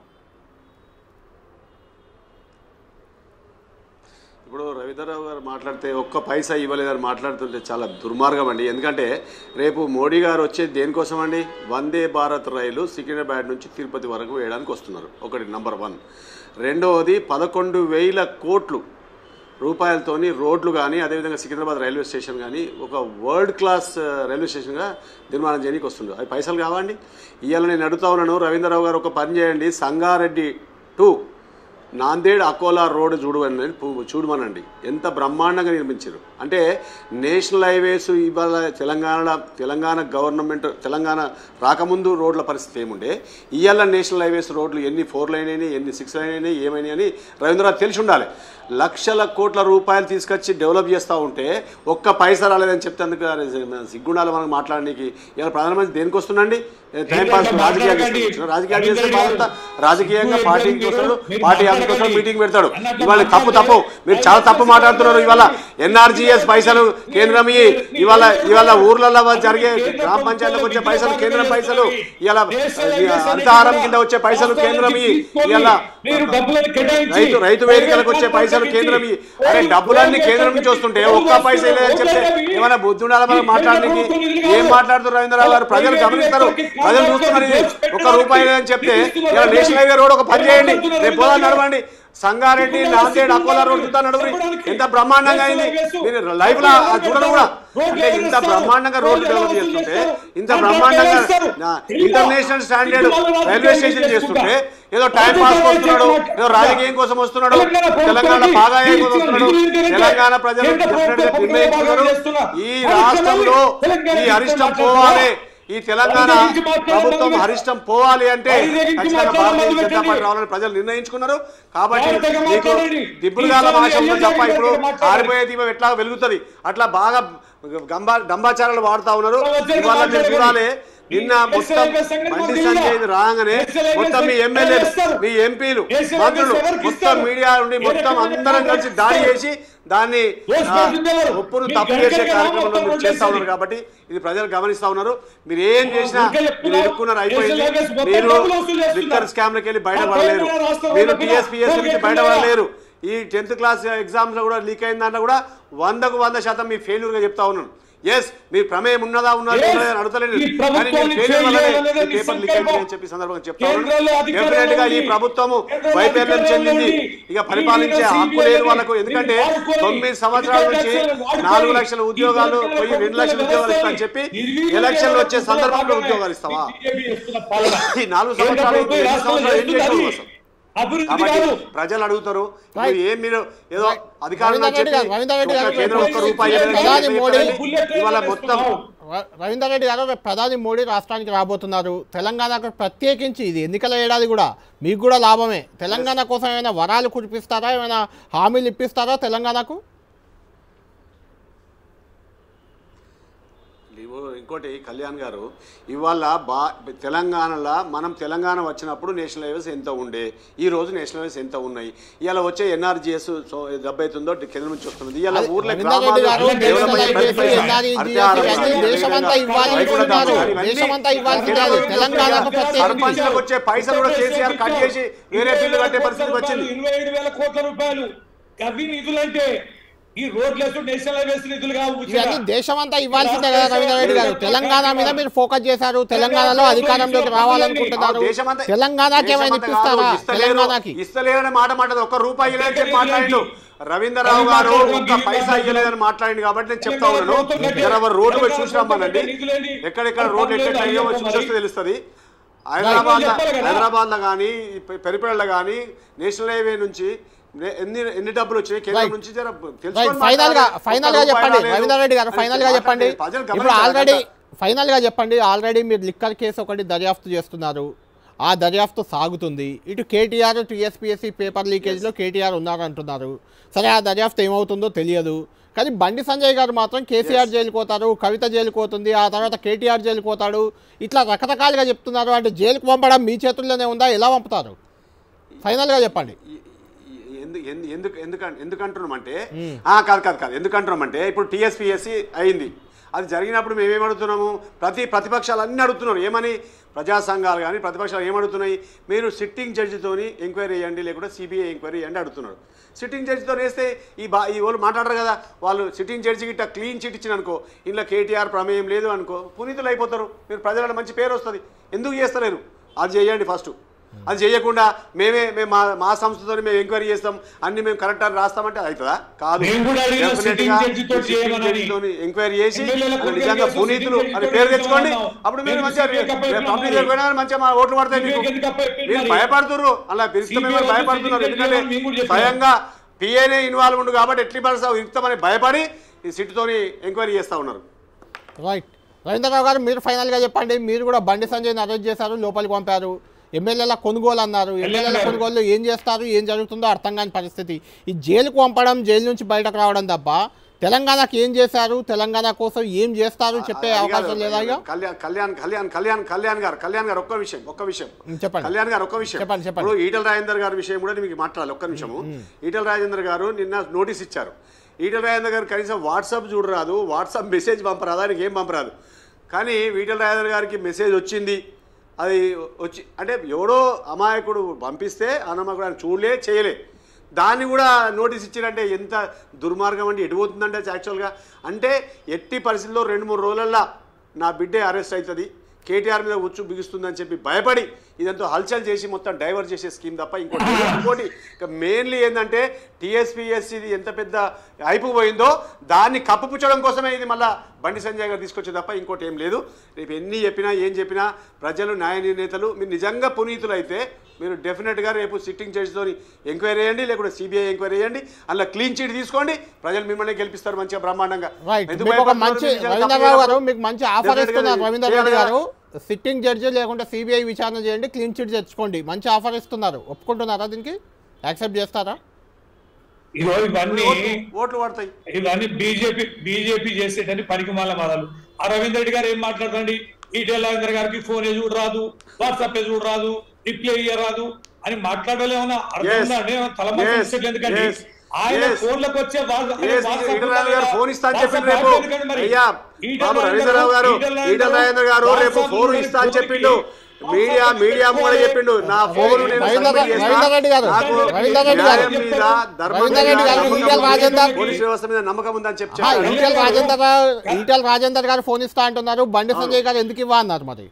ఇప్పుడు రవీంద్రరావు గారు మాట్లాడితే ఒక్క పైసా ఇవ్వలేదని మాట్లాడుతుంటే చాలా దుర్మార్గం అండి ఎందుకంటే రేపు మోడీ గారు వచ్చేది దేనికోసం అండి వందే భారత్ రైలు సికింద్రాబాద్ నుంచి తిరుపతి వరకు వేయడానికి వస్తున్నారు ఒకటి నంబర్ వన్ రెండవది పదకొండు వేల కోట్లు రూపాయలతోని రోడ్లు కానీ అదేవిధంగా సికింద్రాబాద్ రైల్వే స్టేషన్ కానీ ఒక వరల్డ్ క్లాస్ ఆ, రైల్వే స్టేషన్గా నిర్మాణం చేయడానికి వస్తుంది అవి పైసలు కావండి ఇవాళ నేను అడుగుతా ఉన్నాను రవీంద్రరావు గారు ఒక పని చేయండి సంగారెడ్డి టు నాందేడ్ అకోలా రోడ్ చూడమని చూడమనండి ఎంత బ్రహ్మాండంగా నిర్మించారు అంటే నేషనల్ హైవేస్ ఇవాళ తెలంగాణ తెలంగాణ గవర్నమెంట్ తెలంగాణ రాకముందు రోడ్ల పరిస్థితి ఏముండే ఇవాళ నేషనల్ హైవేస్ రోడ్లు ఎన్ని ఫోర్ లైన్ అయినాయి ఎన్ని సిక్స్ లైన్ అయినాయి ఏమైనాయి అని రవీంద్రనాథ్ తెలిసి ఉండాలి లక్షల కోట్ల రూపాయలు తీసుకొచ్చి డెవలప్ చేస్తూ ఉంటే ఒక్క పైసా రాలేదని చెప్తే అందుకు సిగ్గుండాలి మనం మాట్లాడడానికి ఇలా ప్రధానమంత్రి దేనికి వస్తుందండి టైం పాస్ రాజకీయాలు చేస్తున్నారు. రాజకీయాలు చేస్తే బాగుంటా రాజకీయంగా పార్టీకి వస్తాడు పార్టీ ఆఫీస్కి వస్తాడు మీటింగ్ పెడతాడు ఇవాళ తప్పు తప్పు మీరు చాలా తప్పు మాట్లాడుతున్నారు ఇవాళ ఎన్ఆర్జీఎస్ పైసలు కేంద్రం ఇయ్యి. ఇవాళ ఇవాళ ఊర్లలో జరిగే గ్రామ పంచాయతీలకు వచ్చే పైసలు కేంద్రం పైసలు ఇవాళ అంతహారం కింద వచ్చే పైసలు కేంద్రం ఇయ్యి. ఇవాళ మీరు డబ్బులను కేటాయించి రైతు రైతు వేదికలకు వచ్చే పైసలు కేంద్రం ఇయ్యి. అరే డబ్బులన్నీ కేంద్రం నుంచి వస్తుంటే ఒక్క పైసా లేదని చెప్తే ఏమైనా బుద్ధి ఉండాలి మనం మాట్లాడడానికి ఏం మాట్లాడుతున్నారు రవీంద్రరావు గారు ప్రజలు గమనిస్తారు ప్రజలు చూస్తున్నారు ఇది ఒక్క రూపాయి లేదని చెప్తే ఇలా నేషనల్ హైవే రోడ్ ఒక పని చేయండి రేపు పోదాం నడవండి సంగారెడ్డి నాందేడ్ అకోలా రోడ్ చూస్తా నడువురి ఎంత బ్రహ్మాండంగా అయింది మీరు లైఫ్ లో ఆ చూడడం కూడా అంటే ఇంత బ్రహ్మాండంగా రోడ్డు డెవలప్ చేస్తుంటే ఇంత బ్రహ్మాండంగా నా- ఇంటర్నేషనల్ స్టాండర్డ్ రైల్వే స్టేషన్ చేస్తుంటే ఏదో టైం పాస్ వస్తున్నాడు ఏదో రాజకీయం కోసం వస్తున్నాడు తెలంగాణ బాగా కోసం వస్తున్నాడు తెలంగాణ ప్రజలు definitely గా నిర్ణయించుకున్నారు ఈ రాష్ట్రంలో ఈ అరిష్టం పోవాలి ఈ తెలంగాణ ప్రభుత్వం అరిష్టం పోవాలి అంటే ఖచ్చితంగా భారతీయ జనతా పార్టీ రావాలని ప్రజలు నిర్ణయించుకున్నారు కాబట్టి మీకు దిబ్బులుగాల భాషలో తప్ప ఇప్పుడు ఆరిపోయే దీపం ఎట్లా వెలుగుతుంది అట్లా బాగా గంబా డంబాచారాలు వాడుతా ఉన్నారు ఇవాళ మీరు చూడాలి నిన్న మొత్తం బండి సంజయ్ రాగానే మొత్తం మీ ఎమ్మెల్యేలు మీ ఎంపీలు మంత్రులు మొత్తం మీడియా నుండి మొత్తం అందరం కలిసి దాడి చేసి దాన్ని ఆ, ఒప్పును తప్పు చేసే కార్యక్రమంలో మీరు చేస్తా ఉన్నారు కాబట్టి ఇది ప్రజలు గమనిస్తా ఉన్నారు మీరు ఏం చేసినా మీరు ఎదుర్కొన్నారు అయిపోయింది మీరు లిక్కర్ స్కామ్లకి వెళ్ళి బయటపడలేరు మీరు టీఎస్పీఎస్ నుంచి బయటపడలేరు ఈ టెన్త్ క్లాస్ ఎగ్జామ్స్ లో కూడా లీక్ అయిందన్న కూడా వందకు వంద శాతం మీ ఫెయిల్యూర్ గా చెప్తా ఉన్నాను ఎస్ మీ ప్రమేయం ఉన్నదా ఉన్నదా Yes. ఉన్నదా అని అడగలేదు ఈ కానీ మీ ప్రభుత్వాన్ని failure వల్లనే చేయలేదనేది ఈ పేపర్ లీక్ నిస్సందేహం. అయిందని చెప్పి సందర్భంగా చెప్తా కేంద్రంలో ఉన్నాను అధికారంలో డెఫినెట్ గా ఈ ఉంది. ప్రభుత్వము కేంద్రంలో వైఫల్యం అధికారంలో చెందింది ఉంది. ఇక పరిపాలించే ఈ హక్కు CBI లేదు వాళ్ళకు ఎందుకంటే వాడుకొని, తొమ్మిది సంవత్సరాల నుంచి వాడుకొని, నాలుగు లక్షల ఈ ఉద్యోగాలు తెలంగాణ పోయి రెండు లక్షల ఉద్యోగాలు ఇస్తా అని చెప్పి నిర్వీర్యం ఎలక్షన్లు వచ్చే చేస్తున్న సందర్భంలో భాగమే ఉద్యోగాలు ఇస్తావా BJP చేస్తున్న పాలన. ఈ నాలుగు కేంద్ర సంవత్సరాలు ప్రభుత్వం ఎన్ని రాష్ట్రంలో సంవత్సరాలు ఏం చేస్తుంది చేసినావు అది. అసలు అభివృద్ధి కాబట్టి కాదు ప్రజలు అడుగుతారు Right. మీరు ఏం మీరు ఏదో Right. అధికారంలో రవీందర్ రెడ్డి గారు, రవీందర్ రెడ్డి గారు, కేంద్రం ఒక్క రూపాయి ప్రధాని ఇవ్వలేదు. మోడీ ఇవాళ మొత్తం ర- రవీందర్ రెడ్డి గారు రేపు ప్రధాని మోడీ రాష్ట్రానికి రాబోతున్నారు తెలంగాణకు ప్రత్యేకించి ఇది ఎన్నికల ఏడాది కూడా మీకు కూడా లాభమే తెలంగాణ కోసం ఏమైనా వరాలు కురిపిస్తారా ఏమైనా హామీలు ఇప్పిస్తారా తెలంగాణకు ఇవ్వ- ఇంకోటి కళ్యాణ్ గారు ఇవాళ బా తెలంగాణలో మనం తెలంగాణ వచ్చినప్పుడు నేషనల్ హైవేస్ ఎంత ఉండే ఈ రోజు నేషనల్ హైవేస్ ఎంత ఉన్నాయి ఇవాళ వచ్చే ఎన్ఆర్జీఎస్ డెబ్బై తొమ్మిదో కేంద్రం నుంచి వస్తుంది ఇవాళ అది ఊర్లో రవీందర్ రెడ్డి గారు గ్రామాల్లో నేషనల్ డెవలప్మెంట్ హైవేస్, ప్రతి ఎన్ఆర్ఈ, అర్ధ జీఎస్టీ అరవై అన్ని అరవై దేశమంతా అరవై ఇవ్వాలి అరవై అంటున్నారు. ఇవన్నీ దేశమంతా ఇవ్వాల్సిందే అది. కేంద్రం తెలంగాణకు ప్రత్యేకించి. సర్పంచ్లకు వచ్చే పైసలు కూడా కేసీఆర్ కట్ చేసి వేరే బిల్లు కట్టే పరిస్థితి వచ్చింది ఇరవై ఏడు వేల కోట్ల రూపాయలు అవి నిధులంటే ఈ రోడ్లెస్ నేషనల్ హైవేస్ నిధులు కావు ఇవన్నీ దేశమంతా ఇవ్వాల్సిందే కదా రవీంద్ర రెడ్డి గారు తెలంగాణ మీద మీరు ఫోకస్ చేశారు తెలంగాణలో అధికారంలోకి రావాలనుకుంటున్నారు దేశమంతా- తెలంగాణకి ఏమైనా దేశమంతా ఇప్పిస్తారా కాదు, ఇస్తలేరు, తెలంగాణకి ఇస్తలేరని మాట మాట్లాడదు ఒక్క రూపాయి ఇవ్వలేదని చెప్పి మాట్లాడిండు రవీంద్రరావు గారు ఒక్క పైసా ఇవ్వలేదని మాట్లాడింది కాబట్టి నేను చెప్తా ఉన్నాను జర రోడ్డు పోయి చూసి రమ్మనండి ఎక్కడెక్కడ రోడ్లు ఎట్లా అయ్యో చూసి వస్తే తెలుస్తుంది హైదరాబాద్ హైదరాబాద్ లో కానీ పెరిపేడలో కానీ నేషనల్ హైవే నుంచి నే- ఎన్ని ఎన్ని డబ్బులు వచ్చినాయి కేంద్రం Right. నుంచి జర రైట్ తెలుసుకొని ఫైనల్ గా మాట్లాడాలి. ఫైనల్ ఒక్క గా రూపాయి చెప్పండి రాలేదు. రవీందర్ రెడ్డి గారు ఫైనల్ గా చెప్పండి ప్రజలు ఇప్పుడు గమనించాలి ఆల్రెడీ కదా. ఫైనల్ గా చెప్పండి ఆల్రెడీ మీరు లిక్కర్ కేసు ఒకటి దర్యాప్తు చేస్తున్నారు ఆ దర్యాప్తు సాగుతుంది ఇటు కేటీఆర్ టీఎస్పీఎస్సీ పేపర్ లీకేజ్లో కేటీఆర్ ఉన్నారంటున్నారు సరే ఆ దర్యాప్తు ఏమవుతుందో తెలియదు కానీ బండి సంజయ్ గారు మాత్రం కేసీఆర్ జైలుకు పోతారు కవిత జైలుకు పోతుంది ఆ తర్వాత కేటీఆర్ జైలుకు పోతాడు ఇట్లా రకరకాలుగా చెప్తున్నారు అంటే జైలుకు పంపడం మీ చేతుల్లోనే ఉందా ఎలా పంపుతారు ఫైనల్గా చెప్పండి ఈ- ఈ- ఎందు- ఎందు- ఎందుకు ఎందుకు ఎందుకు అంటున్నామంటే ఆ, కాదు కాదు కాదు ఎందుకు అంటున్నామంటే ఇప్పుడు టీఎస్పీఎస్సీ అయింది అది జరిగినప్పుడు మేమేం అడుగుతున్నాము ప్రతి ప్రతిపక్షాలు అన్నీ అడుగుతున్నారు ఏమని ప్రజా సంఘాలు కానీ ప్రతిపక్షాలు ఏమడుగుతున్నాయి మీరు సిట్టింగ్ జడ్జితోని ఎంక్వైరీ చేయండి లేకుంటే సిబిఐ ఎంక్వైరీ చేయండి అడుగుతున్నారు సిట్టింగ్ జడ్జితో వేస్తే ఈ బా ఈ వాళ్ళు మాట్లాడరు కదా వాళ్ళు సిట్టింగ్ జడ్జికి ఇట్లా క్లీన్ చిట్ ఇచ్చిన అనుకో ఇంట్లో కేటీఆర్ ప్రమేయం లేదు అనుకో పునీతులు అయిపోతారు మీరు ప్రజల మంచి పేరు వస్తుంది ఎందుకు చేస్తలేరు అది చేయండి ఫస్ట్ అది చేయకుండా మేమే మేము మా మా సంస్థతో మేము ఎంక్వైరీ చేస్తాం అన్ని మేము కరెక్ట్ అని రాస్తామంటే అవుతుందా కాదు మేము కూడా అడిగిన Definitely sitting గా judge తోటి sitting చేయమని. judge తోని ఎంక్వైరీ చేసి ఎమ్మెల్యేల అది కొడుకు నిజంగా కేసు పునీతులు sitting అని judge పేరు తోటి తెచ్చుకోండి చేయమన్నావు. అప్పుడు మీరు మేము మంచిగా CBI కప్ప రేపు పబ్లిక్ మరి. అయిపోయినా మంచిగా మా ఓట్లు పడతాయి CBI మీకు ఎందుకు కప్ప మీరు మరి? భయపడుతున్నారు అలా పిలిస్తే CBI మేము వాళ్ళు భయపడుతున్నారు sitting judge ఎందుకంటే మేము కూడా చెప్పాం. స్వయంగా పిఏనే ఇన్వాల్వ్ ఉండు కాబట్టి ఎట్లి పడతావు ఇస్తామని భయపడి ఈ సిట్తోని ఎంక్వైరీ చేస్తా ఉన్నారు రైట్ రవీంద్రరావు గారు మీరు ఫైనల్గా చెప్పండి మీరు కూడా బండి సంజయ్ని అరెస్ట్ చేశారు లోపలికి పంపారు ఎమ్మెల్యేల కొనుగోలు అన్నారు ఎమ్మెల్యేల గారు. కొనుగోలు ఏం చేస్తారు ఏం జరుగుతుందో అర్థం కాని పరిస్థితి ఈ జైలుకు పంపడం జైలు నుంచి బయటకు రావడం తప్ప తెలంగాణకి ఏం చేశారు తెలంగాణ కోసం ఏం చేస్తారు చెప్పే అది అవకాశం కాదు, లేదా ఇక? కళ్యాణ్ కళ్యాణ్ కళ్యాణ్ కళ్యాణ్ కళ్యాణ్ గారు కళ్యాణ్ గారు ఒక్క విషయం ఒక్క విషయం ఉం, చెప్పండి. కళ్యాణ్ గారు ఒక్క విషయం చెప్పండి, చెప్పండి. ఇప్పుడు ఈటల రాజేందర్ గారి విషయం కూడా మీకు మాట్లాడాలి ఒక్క నిమిషము ఈటల రాజేందర్ గారు నిన్న నోటీస్ ఇచ్చారు ఈటల రాజేందర్ గారు కనీసం వాట్సాప్ చూడరాదు వాట్సాప్ మెసేజ్ పంపరాదు ఆయనకి ఏం పంపరాదు కానీ ఈటల రాజేందర్ గారికి మెసేజ్ వచ్చింది అది వచ్చి అంటే ఎవడో అమాయకుడు పంపిస్తే అనామకుడు ఆయన చూడలే చేయలే దాన్ని కూడా నోటీస్ ఇచ్చారంటే ఎంత దుర్మార్గం అండి ఎటు పోతుందంటే యాక్చువల్గా అంటే ఎట్టి పరిస్థితుల్లో రెండు మూడు రోజులల్లో నా బిడ్డే అరెస్ట్ అవుతుంది కేటీఆర్ మీద ఉచ్చు బిగుస్తుందని చెప్పి భయపడి ఇదంతా హల్చల్ చేసి మొత్తం డైవర్ట్ చేసే స్కీమ్ తప్ప ఇంకోటి లేదు. ఇంకోటి ఇక మెయిన్లీ ఏంటంటే టీఎస్పీఎస్సీది ఎంత పెద్ద అయిపు పోయిందో దాన్ని కప్పుపుచ్చడం కోసమే ఇది మళ్ళా బండి సంజయ్ గారు తీసుకొచ్చే తప్ప ఇంకోటి ఏం లేదు రేపు ఎన్ని చెప్పినా ఏం చెప్పినా ప్రజలు న్యాయ నిర్ణేతలు మీరు నిజంగా పునీతులు అయితే మీరు డెఫినెట్గా రేపు సిట్టింగ్ జడ్జితోని ఎంక్వైరీ చేయండి లేకుంటే సిబిఐ ఎంక్వైరీ చేయండి అందులో క్లీన్ చీట్ తీసుకోండి ప్రజలు మిమ్మల్ని గెలిపిస్తారు మంచిగా బ్రహ్మాండంగా రైట్ ఎందుకు మీకు ఒక భయపడుతున్నారు? మంచి మీరు నిజంగా రవీంద్రరావు గారు తప్పు మీకు మంచి ఆఫర్ Definitely ఇస్తున్నారు గా రవీంద్ర రెడ్డి చేయాలి గారు సిట్టింగ్ జడ్జి లేకుంటే సిబిఐ విచారణ చేయండి క్లీన్ చిట్ తెచ్చుకోండి మంచి ఆఫర్ ఇస్తున్నారు ఒప్పుకుంటున్నారా దీనికి యాక్సెప్ట్ చేస్తారా ఇగో ఇవన్నీ ఓట్లు- ఓట్లు పడతాయి ఇవన్నీ బీజేపీ బీజేపీ చేసేటన్ని పనికిమాల మాటలు ఆ రవీంద్ర రెడ్డి గారు ఏం మాట్లాడరండి ఈటెల రవీంద్ర గారికి ఫోన్ చూడ రాదు వాట్సాప్ చూడ రాదు రిప్లై ఇయ్యరాదు అని మాట్లాడలేమన్నా అర్థం Yes. ఉందా అండి? తలమాసం Yes. ఇచ్చేట్లు ఎందుకండి Yes. ఆయన Yes. ఫోన్లకు వచ్చే వా- Yes, వాట్సాప్ ఈటల రాజేంద్ర గారు ఫోన్ ఇస్తా అని వాట్సాప్ చెప్పిండు రేపు యాప్ ఎందుకండి మరి? అయ్యా ఈటల బాబు రాజేంద్ర రవీంద్రరావు గారు ఈటల ఈటల రాజేంద్ర గారు రేపు వాట్సాప్ ఫోన్ ఇస్తా అని చెప్పిండు మీడియా మీడియా కూడా చెప్పిండు నా ఫోన్ నేను రవీంద్ర- submit చేస్తా. రవీంద్ర రెడ్డి గారు, నాకు రవీంద్ర రెడ్డి గారు, న్యాయం మీద, ధర్మం రవీంద్ర మీద రెడ్డి గారు, నమ్మకం ఈటల ఉంది. రాజేందర్ పోలీస్ వ్యవస్థ మీద నమ్మకం ఉందని చెప్పి ఆ, చెప్పారు. ఈటెల రాజేందర్ గారు ఈటెల రాజేందర్ గారు ఫోన్ ఇస్తా అంటున్నారు బండి సంజయ్ గారు ఎందుకు ఇవ్వ అన్నారు మరి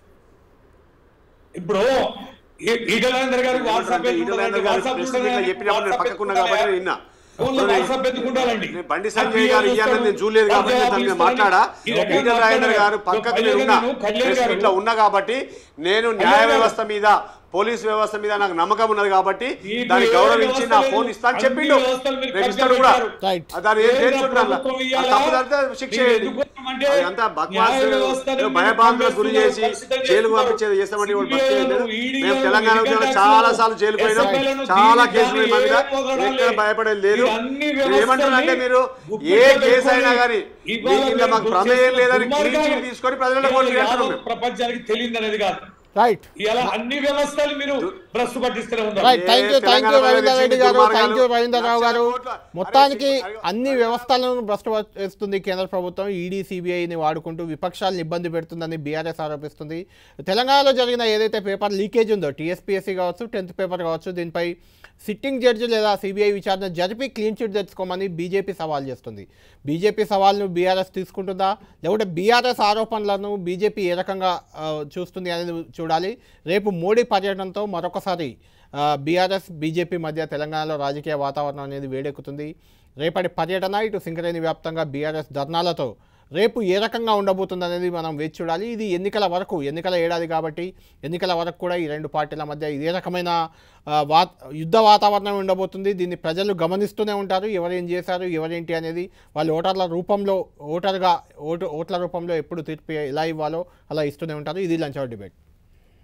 ఇప్పుడు ఈ- ఈటల రాజేంద్ర గారు వాట్సాప్ అంటే ఈటల రాజేందర్ గారు ప్రెస్ మీట్లో చెప్పినప్పుడు నేను పక్కకున్నా కాబట్టి నేను విన్నా వాట్సాప్ ఎందుకుంటారండి నేను బండి సంజయ్ గారు ఇయ్యాలని నేను చూడలేదు కాబట్టి నేను దాని మీద మాట్లాడా ఈటల రాజేంద్ర గారు పక్కకు నేను ఉన్నా ప్రెస్ మీట్లో ఉన్నా కాబట్టి నేను న్యాయ వ్యవస్థ మీద పోలీస్ వ్యవస్థ మీద నాకు నమ్మకం ఉన్నది కాబట్టి మీకు దాన్ని ఏ గౌరవించి వ్యవస్థ నా లేదు. ఫోన్ ఇస్తాను అన్ని చెప్పిండు వ్యవస్థలు మీరు రేపు ఇస్తాడు కూడా కబ్జా రైట్. ఆ దాన్ని ఏం కేంద్ర చేయించుండు అందులో. ప్రభుత్వం ఆ ఇయ్యాలా? తప్పు జరిగితే శిక్ష మీరు వేయండి. ఎందుకోమంటే అది అంతా బక్వాస్ న్యాయ వ్యవస్థను ఏదో మీరు భయభ్రాంతులకు గురి కలుషితం చేసి చేస్తున్నారు. జైలుకు పంపించేది చేస్తామంటే ఇప్పుడు CBI బతికేది లేదు. లు, ED మేము లు, తెలంగాణ ఇన్కమ్ ఉద్యోగులు ట్యాక్స్ చాలా లు, సార్లు జైలు పోయినాం SFI లను చాలా దీనికి కేసులు ఉన్నాయి మా మీద ఏం పోగొడాలి? ఎక్కడ భయపడేది లేదు మీరు అన్ని మీరు ఏమంటారంటే వ్యవస్థల్ని మీరు గుప్పిట్లో ఏ కేసు పెట్టుకొని అయినా కానీ ఇవాళ మీకు ఇంత మాకు మీరు ప్రమేయం లేదని దుర్మార్గం క్లీన్ చిట్ తీసుకొని ప్రజలకు కేవలం ఓట్లు వేస్తున్నాం యావత్ మేము. ప్రపంచానికి తెలియదు అనేది కాదు రైట్ ఇలా అన్ని వ్యవస్థలు మీరు భ్రష్టు పట్టిస్తూనే ఉన్నారు right thank you thank you Telangana Ravinder Reddy garu దుర్మార్గాలు, థ్యాంక్ యూ రవీంద్రరావు గారు లక్షల కోట్ల- మొత్తానికి అరే, అన్ని వ్యవస్థలను భ్రష్టు పట్టిస్తుంది కేంద్ర ప్రభుత్వం ఈడీ సిబిఐని వాడుకుంటూ విపక్షాలను ఇబ్బంది పెడుతుందని బీఆర్ఎస్ ఆరోపిస్తుంది తెలంగాణలో జరిగిన ఏదైతే పేపర్ లీకేజ్ ఉందో టీఎస్పీఎస్సీ కావచ్చు టెన్త్ పేపర్ కావచ్చు దీనిపై సిట్టింగ్ జడ్జి లేదా సిబిఐ విచారణ జరిపి క్లీన్ చిట్ తెచ్చుకోమని బీజేపీ సవాల్ చేస్తుంది బీజేపీ సవాల్ను బీఆర్ఎస్ తీసుకుంటుందా లేకుంటే బీఆర్ఎస్ ఆరోపణలను బీజేపీ ఏ రకంగా ఆ, చూస్తుంది అనేది చూడాలి రేపు మోడీ పర్యటనతో మరొకసారి బీఆర్ఎస్ బీజేపీ మధ్య తెలంగాణలో రాజకీయ వాతావరణం అనేది వేడెక్కుతుంది రేపటి పర్యటన ఇటు సింగరేణి వ్యాప్తంగా బీఆర్ఎస్ ధర్నాలతో రేపు ఏ రకంగా ఉండబోతుంది అనేది మనం వేచి చూడాలి ఇది ఎన్నికల వరకు ఎన్నికల ఏడాది కాబట్టి ఎన్నికల వరకు కూడా ఈ రెండు పార్టీల మధ్య ఇదే రకమైన ఆ, వా యుద్ధ వాతావరణం ఉండబోతుంది దీన్ని ప్రజలు గమనిస్తూనే ఉంటారు ఎవరేం చేశారు ఎవరేంటి అనేది వాళ్ళు ఓటర్ల రూపంలో ఓటర్గా ఓటు ఓట్ల రూపంలో ఎప్పుడు తీర్పు ఎలా ఇవ్వాలో అలా ఇస్తూనే ఉంటారు ఇది లంచ్ అవర్ డిబేట్